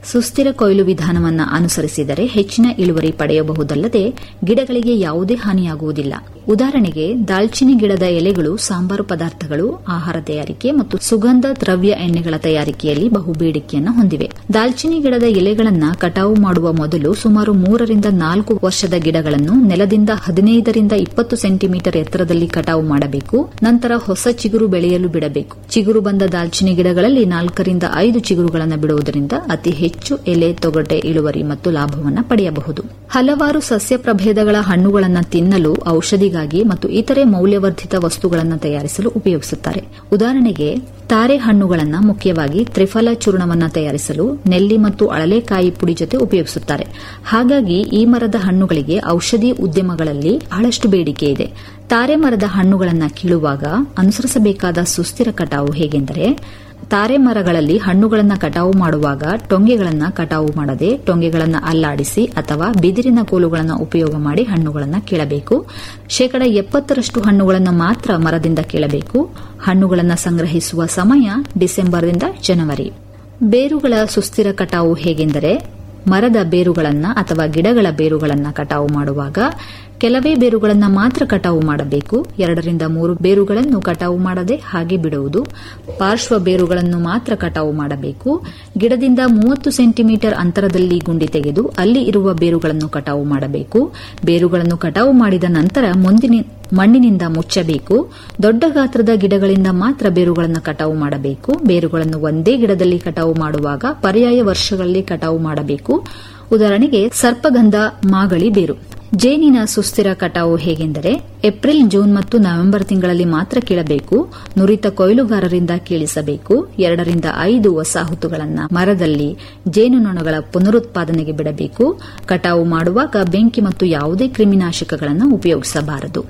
[SPEAKER 1] ಸುಸ್ಥಿರ ಕೊಯ್ಲು ವಿಧಾನವನ್ನು ಅನುಸರಿಸಿದರೆ ಹೆಚ್ಚಿನ ಇಳುವರಿ ಪಡೆಯಬಹುದಲ್ಲದೆ ಗಿಡಗಳಿಗೆ ಯಾವುದೇ ಹಾನಿಯಾಗುವುದಿಲ್ಲ ಉದಾಹರಣೆಗೆ ದಾಲ್ಚಿನಿ ಗಿಡದ ಎಲೆಗಳು ಸಾಂಬಾರು ಪದಾರ್ಥಗಳು ಆಹಾರ ತಯಾರಿಕೆ ಮತ್ತು ಸುಗಂಧ ದ್ರವ್ಯ ಎಣ್ಣೆಗಳ ತಯಾರಿಕೆಯಲ್ಲಿ ಬಹುಬೇಡಿಕೆಯನ್ನು ಹೊಂದಿವೆ ದಾಲ್ಚಿನಿ ಗಿಡದ ಎಲೆಗಳನ್ನು ಕಟಾವು ಮಾಡುವ ಮೊದಲು ಸುಮಾರು ಮೂರರಿಂದ ನಾಲ್ಕು ವರ್ಷದ ಗಿಡಗಳನ್ನು ನೆಲದಿಂದ ಹದಿನೈದರಿಂದ ಇಪ್ಪತ್ತು ಸೆಂಟಿಮೀಟರ್ ಎತ್ತರದಲ್ಲಿ ಕಟಾವು ಮಾಡಬೇಕು ನಂತರ ಹೊಸ ಚಿಗುರು ಬೆಳೆಯಲು ಬಿಡಬೇಕು ಚಿಗುರು ಬಂದ ದಾಲ್ಚಿನಿ ಗಿಡಗಳಲ್ಲಿ ನಾಲ್ಕರಿಂದ ಐದು ಚಿಗುರುಗಳನ್ನು ಬಿಡುವುದರಿಂದ ಅತಿ ಹೆಚ್ಚು ಎಲೆ ತೊಗಟೆ ಇಳುವರಿ ಮತ್ತು ಲಾಭವನ್ನು ಪಡೆಯಬಹುದು ಹಲವಾರು ಸಸ್ಯ ಪ್ರಭೇದಗಳ ಹಣ್ಣುಗಳನ್ನು ತಿನ್ನಲು ಔಷಧಿಗಾಗಿ ಮತ್ತು ಇತರೆ ಮೌಲ್ಯವರ್ಧಿತ ವಸ್ತುಗಳನ್ನು ತಯಾರಿಸಲು ಉಪಯೋಗಿಸುತ್ತಾರೆ ಉದಾಹರಣೆಗೆ ತಾರೆ ಹಣ್ಣುಗಳನ್ನು ಮುಖ್ಯವಾಗಿ ತ್ರಿಫಲ ಚೂರ್ಣವನ್ನು ತಯಾರಿಸಲು ನೆಲ್ಲಿ ಮತ್ತು ಅಳಲೆಕಾಯಿ ಪುಡಿ ಜೊತೆ ಉಪಯೋಗಿಸುತ್ತಾರೆ ಹಾಗಾಗಿ ಈ ಮರದ ಹಣ್ಣುಗಳಿಗೆ ಔಷಧಿ ಉದ್ಯಮಗಳಲ್ಲಿ ಬಹಳಷ್ಟು ಬೇಡಿಕೆ ಇದೆ ತಾರೆ ಮರದ ಹಣ್ಣುಗಳನ್ನು ಕೀಳುವಾಗ ಅನುಸರಿಸಬೇಕಾದ ಸುಸ್ಥಿರ ಕಟಾವು ಹೇಗೆಂದರೆ ತಾರೆ ಮರಗಳಲ್ಲಿ ಹಣ್ಣುಗಳನ್ನು ಕಟಾವು ಮಾಡುವಾಗ ಟೊಂಗೆಗಳನ್ನು ಕಟಾವು ಮಾಡದೆ ಟೊಂಗೆಗಳನ್ನು ಅಲ್ಲಾಡಿಸಿ ಅಥವಾ ಬಿದಿರಿನ ಕೋಲುಗಳನ್ನು ಉಪಯೋಗ ಮಾಡಿ ಹಣ್ಣುಗಳನ್ನು ಕೀಳಬೇಕು ಶೇಕಡ ಎಪ್ಪತ್ತರಷ್ಟು ಹಣ್ಣುಗಳನ್ನು ಮಾತ್ರ ಮರದಿಂದ ಕೀಳಬೇಕು ಹಣ್ಣುಗಳನ್ನು ಸಂಗ್ರಹಿಸುವ ಸಮಯ ಡಿಸೆಂಬರ್ದಿಂದ ಜನವರಿ ಬೇರುಗಳ ಸುಸ್ಥಿರ ಕಟಾವು ಹೇಗೆಂದರೆ ಮರದ ಬೇರುಗಳನ್ನು ಅಥವಾ ಗಿಡಗಳ ಬೇರುಗಳನ್ನು ಕಟಾವು ಮಾಡುವಾಗ ಕೆಲವೇ ಬೇರುಗಳನ್ನು ಮಾತ್ರ ಕಟಾವು ಮಾಡಬೇಕು ಎರಡರಿಂದ ಮೂರು ಬೇರುಗಳನ್ನು ಕಟಾವು ಮಾಡದೆ ಹಾಗೆ ಬಿಡುವುದು ಪಾರ್ಶ್ವ ಬೇರುಗಳನ್ನು ಮಾತ್ರ ಕಟಾವು ಮಾಡಬೇಕು ಗಿಡದಿಂದ ಮೂವತ್ತು ಸೆಂಟಿಮೀಟರ್ ಅಂತರದಲ್ಲಿ ಗುಂಡಿ ತೆಗೆದು ಅಲ್ಲಿ ಇರುವ ಬೇರುಗಳನ್ನು ಕಟಾವು ಮಾಡಬೇಕು ಬೇರುಗಳನ್ನು ಕಟಾವು ಮಾಡಿದ ನಂತರ ಮುಂದಿನ ಮಣ್ಣಿನಿಂದ ಮುಚ್ಚಬೇಕು ದೊಡ್ಡ ಗಾತ್ರದ ಗಿಡಗಳಿಂದ ಮಾತ್ರ ಬೇರುಗಳನ್ನು ಕಟಾವು ಮಾಡಬೇಕು ಬೇರುಗಳನ್ನು ಒಂದೇ ಗಿಡದಲ್ಲಿ ಕಟಾವು ಮಾಡುವಾಗ ಪರ್ಯಾಯ ವರ್ಷಗಳಲ್ಲಿ ಕಟಾವು ಮಾಡಬೇಕು ಉದಾಹರಣೆಗೆ ಸರ್ಪಗಂಧ ಮಾಗಳಿ ಬೇರು ಜೇನಿನ ಸುಸ್ಥಿರ ಕಟಾವು ಹೇಗೆಂದರೆ ಏಪ್ರಿಲ್ ಜೂನ್ ಮತ್ತು ನವೆಂಬರ್ ತಿಂಗಳಲ್ಲಿ ಮಾತ್ರ ಕೀಳಬೇಕು ನುರಿತ ಕೊಯ್ಲುಗಾರರಿಂದ ಕೀಳಿಸಬೇಕು ಎರಡರಿಂದ ಐದು ವಸಾಹುತುಗಳನ್ನು ಮರದಲ್ಲಿ ಜೇನುನೊಣಗಳ ಪುನರುತ್ಪಾದನೆಗೆ ಬಿಡಬೇಕು ಕಟಾವು ಮಾಡುವಾಗ ಬೆಂಕಿ ಮತ್ತು ಯಾವುದೇ ಕ್ರಿಮಿನಾಶಕಗಳನ್ನು ಉಪಯೋಗಿಸಬಾರದು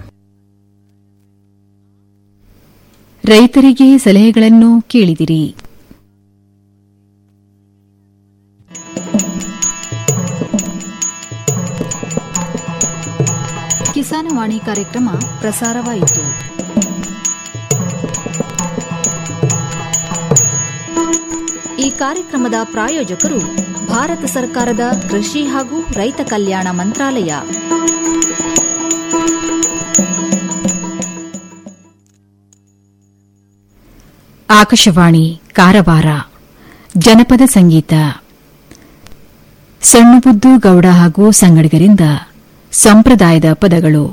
[SPEAKER 6] ರೈತರಿಗೆ ಸಲಹೆಗಳನ್ನು ಕೇಳಿದಿರಿ
[SPEAKER 1] ಕಿಸಾನವಾಣಿ ಕಾರ್ಯಕ್ರಮ ಪ್ರಸಾರವಾಯಿತು ಈ ಕಾರ್ಯಕ್ರಮದ ಪ್ರಾಯೋಜಕರು ಭಾರತ ಸರ್ಕಾರದ ಕೃಷಿ ಹಾಗೂ ರೈತ ಕಲ್ಯಾಣ ಮಂತ್ರಾಲಯ
[SPEAKER 6] ಆಕಾಶವಾಣಿ ಕಾರವಾರ ಜನಪದ ಸಂಗೀತ ಸಣ್ಣಬುದ್ದು ಗೌಡ ಹಾಗೂ ಸಂಗಡಿಗರಿಂದ ಸಂಪ್ರದಾಯದ ಪದಗಳು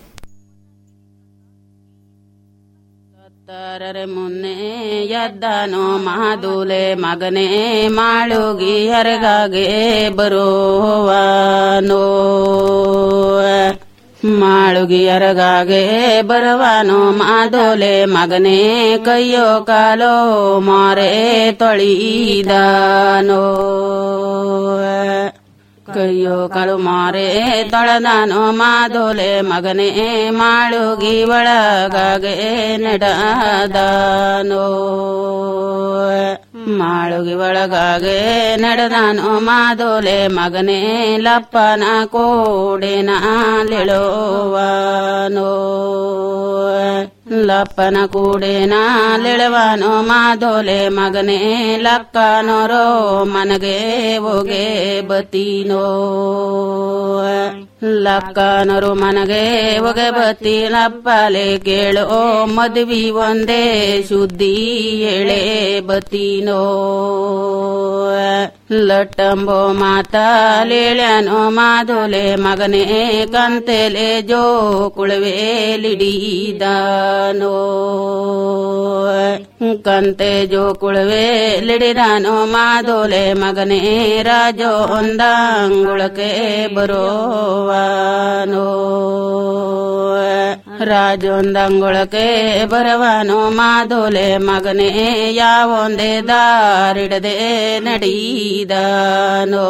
[SPEAKER 12] ತರರೆ ಮುನ್ನೆ ಎದ್ದನೋ ಮಾದುಲೆ ಮಗನೇ ಮಾಳುಗಿ ಹರಗಾಗೆ ಬರುವನೋ ಮಾಳುಗಿ ಹರಗಾಗೆ ಬರುವನು ಮಾದೋಲೆ ಮಗನೇ ಕೈಯೋ ಕಾಲೋ ಮಾರೆ ತೊಳಿದನೋ ಕೈಯೋ ಕಳು ಮಾರೆ ತೊಳೆದನು ಮಾದೋಲೆ ಮಗನೇ ಮಾಳುಗಿ ಒಳಗಾಗೆ ನಡೆದನೋ ಮಾಳುಗಿ ಒಳಗಾಗೆ ನಡೆದನು ಮಾದೋಲೆ ಮಗನೇ ಲಪ್ಪನ ಕೋಡಿನ ಲಿಳುವನೋ ಲಪ್ಪನ ಕೂಡೇನ ಲಿಳುವನು ಮಾದೋಲೆ ಮಗನೇ ಲಕ್ಕನೋರೋ ಮನಗೆ ಹೋಗೆ ಬತೀನೋ ಲಕ್ಕನರು ಮನಗೆ ಒಗೆ ಬತ್ತಿ ಲಪ್ಪಲೆ ಕೇಳೋ ಮದ್ವಿ ಒಂದೇ ಸುದ್ದಿ ಎಳೆ ಬತೀನೋ ಲಟ್ಟಂಬೋ ಮಾತಾಲೇಳ್ಯಾನೋ ಮಾದೋಲೆ ಮಗನೇ ಕಂತೆಲೆ ಜೋ ಕುಳವೇಲಿಡಿದಾನೋ ಕಂತೆ ಜೋ ಕುಳವೆ ಲಿಡಿದಾನೋ ಮಾದೋಲೆ ಮಗನೇ ರಾಜೋ ಒಂದಂಗುಳಕ್ಕೆ ಬರೋವಾನೋ ರಾಜೊಂದಂಗುಳಕ್ಕೆ ಬರವಾನೋ ಮಾದೋಲೆ ಮಗನೇ ಯಾವೊಂದೇ ದಾರಿಡದೆ ನಡೀದಾನೋ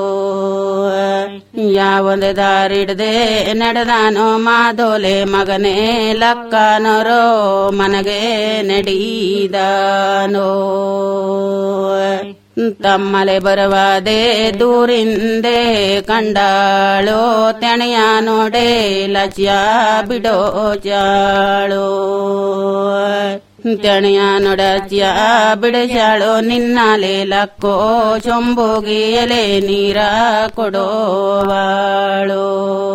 [SPEAKER 12] ಯಾವೊಂದೇ ದಾರಿಡದೆ ನಡೆದಾನೋ ಮಾದೋಲೆ ಮಗನೇ ಲಕ್ಕನರೋ ಮನಗೆ ನಡೀದಾನೋ ತಮ್ಮಲೆ ಬರವಾದೆ ದೂರಿಂದೆ ಕಂಡಾಳೋ ತೆಣೆಯ ನೋಡೆ ಲಜ್ಯ ಬಿಡೋ ಜಾಳೋ ತೆಣೆಯ ನೊಡಚ್ಯ ಬಿಡಸಾಳು ನಿನ್ನಾಲೆ ಲಕ್ಕೋ ಚೊಂಬುಗಿ ಎಲೆ ನೀರ ಕೊಡೋವಾಳು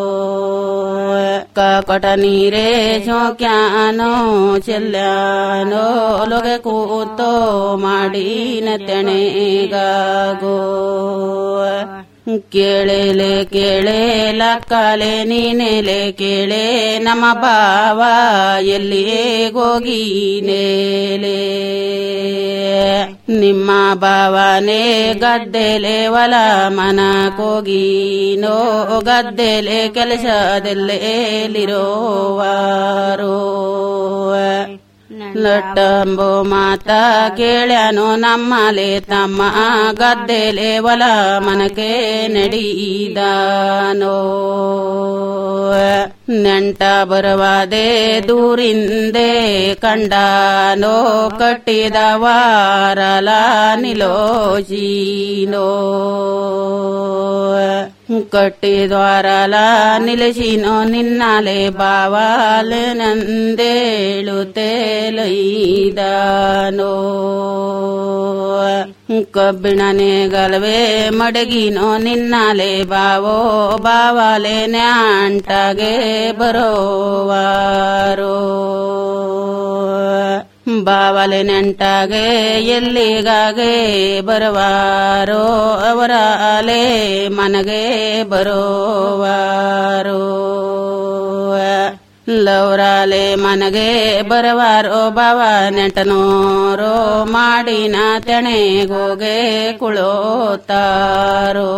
[SPEAKER 12] ಕಪಟ ನೀರೇ ಚೋಕ್ಯಾನೋ ಚೆಲ್ಲಾನೋ ಲೊಗೆ ಕೂತೋ ಮಾಡಿನ ತೆಣೆಗಾಗೋ ಕೇಳಲೆ ಕೇಳೆ ಲಕ್ಕಲೆ ನೀನೆಲೆ ಕೇಳೆ ನಮ್ಮ ಬಾವ ಎಲ್ಲಿಯೇ ಗೋಗಿನೇಲೆ ನಿಮ್ಮ ಬಾವನೇ ಗದ್ದೆಲೆ ಹೊಲ ಮನ ಕೋಗಿನೋ ಗದ್ದೆಲೆ ಕೆಲಸದಲ್ಲೇಲಿರೋವಾರೋ ಲಟ್ಟಂಬೋ ಮಾತ ಕೇಳ್ಯಾನು ನಮ್ಮಲೆ ತಮ್ಮ ಗದ್ದೆಲೆ ಹೊಲ ಮನಕೆ ನಡೀದಾನೋ ನೆಂಟ ಬರವಾದೆ ದೂರಿಂದೆ ಕಂಡಾನೋ ಕಟ್ಟಿದ ವಾರಲ ನಿಲೋಚೀನೋ ಕಟ್ಟಿದ್ವಾರಲ ನಿಲಸಿನೋ ನಿನ್ನಾಲೆ ಬಾವಾಲೆ ನಂದೇಳು ತೇಲೈದಾನೋ ಕಬ್ಬಿಣನೆ ಗಲವೇ ಮಡಗಿನೋ ನಿನ್ನಾಲೆ ಬಾವೋ ಬಾವಾಲೆ ನ್ಯಾಂಟಾಗೆ ಬರೋವಾರೋ ಬಾವಲೆ ನೆಂಟಾಗೆ ಎಲ್ಲಿಗಾಗೆ ಬರವಾರೋ ಅವರ ಅಲೆ ಮನಗೆ ಬರೋವಾರೋ ಲೌರಾಲೆ ಮನಗೆ ಬರವಾರೋ ಬಾವ ನೆಂಟನೋರೋ ಮಾಡಿನ ತೆಣೆಗೋಗೆ ಕುಳೋತಾರೋ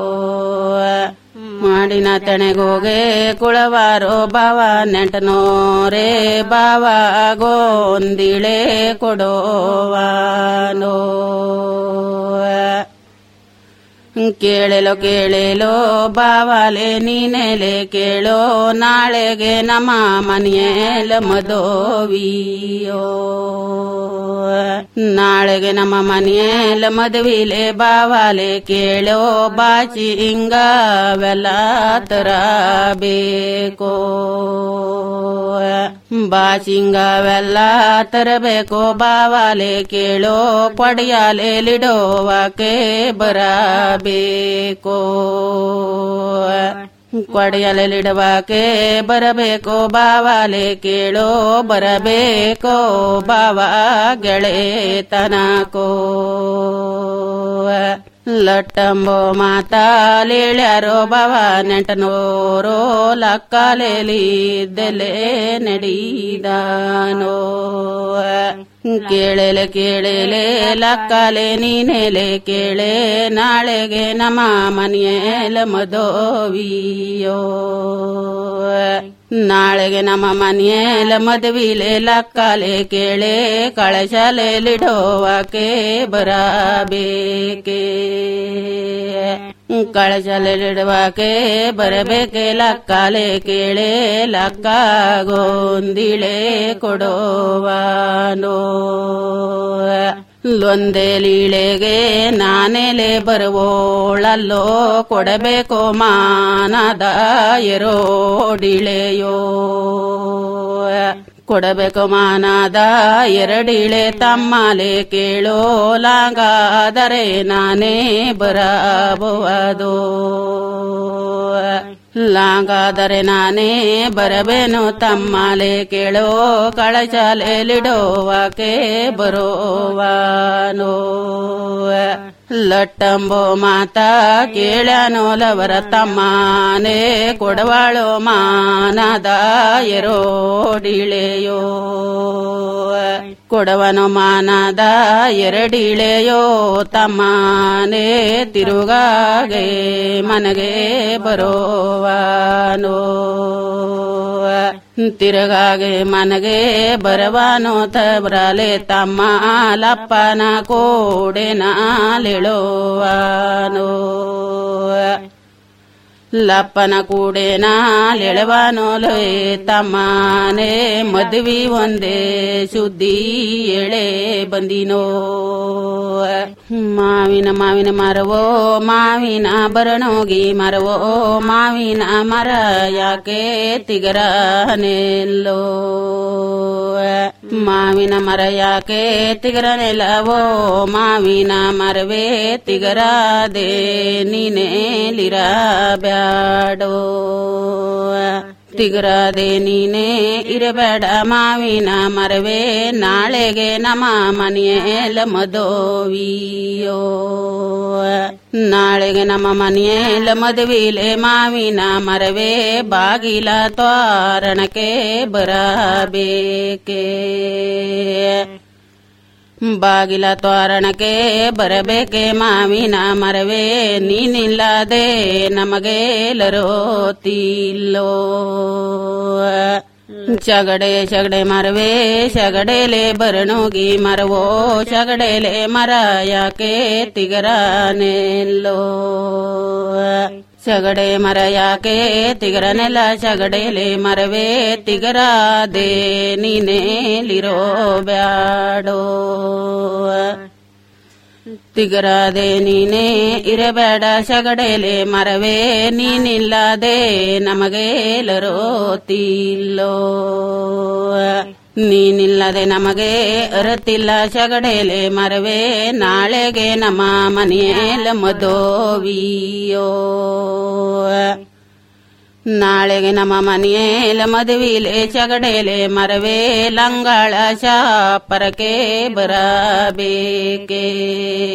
[SPEAKER 12] ಮಾಡಿನ ತೆಣೆಗೋಗೆ ಕುಳವಾರೋ ಬಾವ ನೆಂಟನೋರೇ ಬಾವ ಗೋಂದಿಳೆ ಕೊಡೋವಾನೋ ಕೇಳಲೋ ಕೇಳಲೋ ಬಾವಾಲೆ ನೀನೆಲೆ ಕೇಳೋ ನಾಳೆಗೆ ನಮ್ಮ ಮನೆಯಲ್ಲ ಮದೋವಿಯೋ ನಾಳೆಗೆ ನಮ್ಮ ಮನೆಯಲ್ಲ ಮದುವಿಲೆ ಬಾವಾಲೆ ಕೇಳೋ ಬಾಚಿ ಹಿಂಗವೆಲ್ಲ ತರಬೇಕೋ ಬಾಚಿಂಗವೆಲ್ಲ ತರಬೇಕೋ ಬಾವಾಲೆ ಕೇಳೋ ಕೊಡಿಯಾಲೆ ಲಿಡೋವಕ್ಕೆ ಬರಬೇಕೋ ಕೊಡೆಯಲಿಡುವಕ್ಕೆ ಬರಬೇಕೋ ಬಾವಾಲೆ ಕೇಳೋ ಬರಬೇಕೋ ಬಾವ ಗೆಳೆತನಕೋ ಲಟ್ಟಂಬೋ ಮಾತಾಲೇಳ್ಯಾರೋ ಬಾವ ನೆಂಟನೋರೋ ಲಕ್ಕಲೆಲಿದ್ದೆಲೆ ನಡೀದಾನೋ ಕೇಳಲೆ ಕೇಳಲೆ ಲಕ್ಕಲೆ ನೀನೆಲೆ ಕೇಳೆ ನಾಳೆಗೆ ನಮ್ಮ ಮನೆಯಲ್ಲ ಮದೋವಿಯೋ ನಾಳೆಗೆ ನಮ್ಮ ಮನೆಯಲ್ಲ ಮದುವಿಲೆ ಲಕ್ಕಲೆ ಕೇಳೆ ಕಳಶಲೆಲಿಡೋವಕ್ಕೆ ಬರಬೇಕೆ ಕಳಶಲಿಡುವಕ್ಕೆ ಬರಬೇಕೆ ಲಕ್ಕಲೆ ಕೇಳೆ ಲಕ್ಕ ಗೊಂದಿಳೆ ಕೊಡೋವಾನೋ ಲೊಂದೆ ಲೀಳೆಗೆ ನಾನೆಲೆ ಬರುವೋಳಲ್ಲೋ ಕೊಡಬೇಕೋ ಮಾನದ ಎರೋಡಿಳೆಯೋ ಕೊಡಬೇಕು ಮಾನದ ಎರಡಿಳೆ ತಮ್ಮಲೆ ಕೇಳೋ ಲಾಂಗಾದರೆ ನಾನೇ ಬರಬಹುದು ಲಾಂಗಾದರೆ ನಾನೇ ಬರಬೇನು ತಮ್ಮಲೆ ಕೇಳೋ ಕಳಚಲೆಲಿಡೋವಕ್ಕೆ ಬರೋವಾನೋ ಲಟ್ಟಂಬೋ ಮಾತಾ ಕೇಳ್ಯಾನೋ ಲವರ ತಮ್ಮನೆ ಕೊಡವಾಳೋ ಮಾನದ ಎರೋಡಿಳೆಯೋ ಕೊಡವನು ಮಾನದ ಎರಡಿಳೆಯೋ ತಮ್ಮನೆ ತಿರುಗಾಗೆ ಮನಗೆ ಬರೋವಾನೋ ತಿರುಗಾಗೆ ಮನಗೆ ಬರವಾನೋ ತಬ್ರಲೆ ತಮ್ಮ ಲಪ್ಪನ ಕೋಡೆ ನಾಳೆಳುವಾನೋ ಲಪ್ಪನ ಕೂಡೆ ನಾಳೆಳವಾನೋ ಲೋಯ್ ತಮ್ಮನೆ ಮದುವೆ ಒಂದೇ ಸುದ್ದಿ ಎಳೆ ಬಂದಿನೋ ಮಾವಿನ ಮಾವಿನ ಮರವೋ ಮಾವಿನ ಬರಣೋಗಿ ಮರವೋ ಮಾವಿನ ಮರ ಯಾಕೆ ತಿಗರ ನೆಲ್ಲೋ ಮಾವಿನ ಮರ ಯಾಕೆ ತಿಗರ ನೆಲವೋ ಮಾವಿನ ಮರವೇ ತಿಗರಾದೆ ನೀನೇಲಿರ ಬ್ಯಾಡೋ ತಿಗರಾದೆ ನೀನೇ ಇರಬೇಡ ಮಾವಿನ ಮರವೇ ನಾಳೆಗೆ ನಮ್ಮ ಮನೆಯಲ್ಲ ಮದೋವಿಯೋ ನಾಳೆಗೆ ನಮ್ಮ ಮನೆಯಲ್ಲ ಮದುವಿಲೆ ಮಾವಿನ ಮರವೇ ಬಾಗಿಲ ತ್ವಾರಣಕ್ಕೆ ಬರಬೇಕೆ ಬಾಗಿಲ ತೋರಣಕ್ಕೆ ಬರಬೇಕೆ ಮಾವಿನ ಮರವೇ ನೀನಿಲ್ಲದೆ ನಮಗೇಲರೋತಿಲ್ಲೋ ಶಗಡೆ ಶಗಡೆ ಮರವೇ ಶಗಡೆಲೆ ಬರಣುಗಿ ಮರವೋ ಶಗಡೆಲೆ ಮರ ಯಾಕೆ ತಿಗರನೆಲ್ಲೋ ಶಗಡೆ ಮರ ಯಾಕೆ ತಿಗರನೆಲ್ಲ ಶಗಡೆಲೆ ಮರವೇ ತಿಗರಾದೆ ನೀನೇಲಿರೋ ಬ್ಯಾಡೋ ತಿಗರಾದೆ ನೀನೇ ಇರಬೇಡ ಶಗಡೆಲೆ ಮರವೇ ನೀನಿಲ್ಲದೆ ನಮಗೇಲರೋತಿಲ್ಲೋ ನೀನಿಲ್ಲದೆ ನಮಗೆ ಅರತಿಲ್ಲ ಶಗಡೆಲೆ ಮರವೇ ನಾಳೆಗೆ ನಮ್ಮ ಮನೆಯಲ್ಲ ಮದೋವಿಯೋ ನಾಳೆಗೆ ನಮ್ಮ ಮನೆಯಲ್ಲ ಮದುವಿಲೆ ಚಗಡೆಲೆ ಮರವೇ ಲಂಗಾಳ ಶಾಪರಕ್ಕೆ ಬರಬೇಕೆ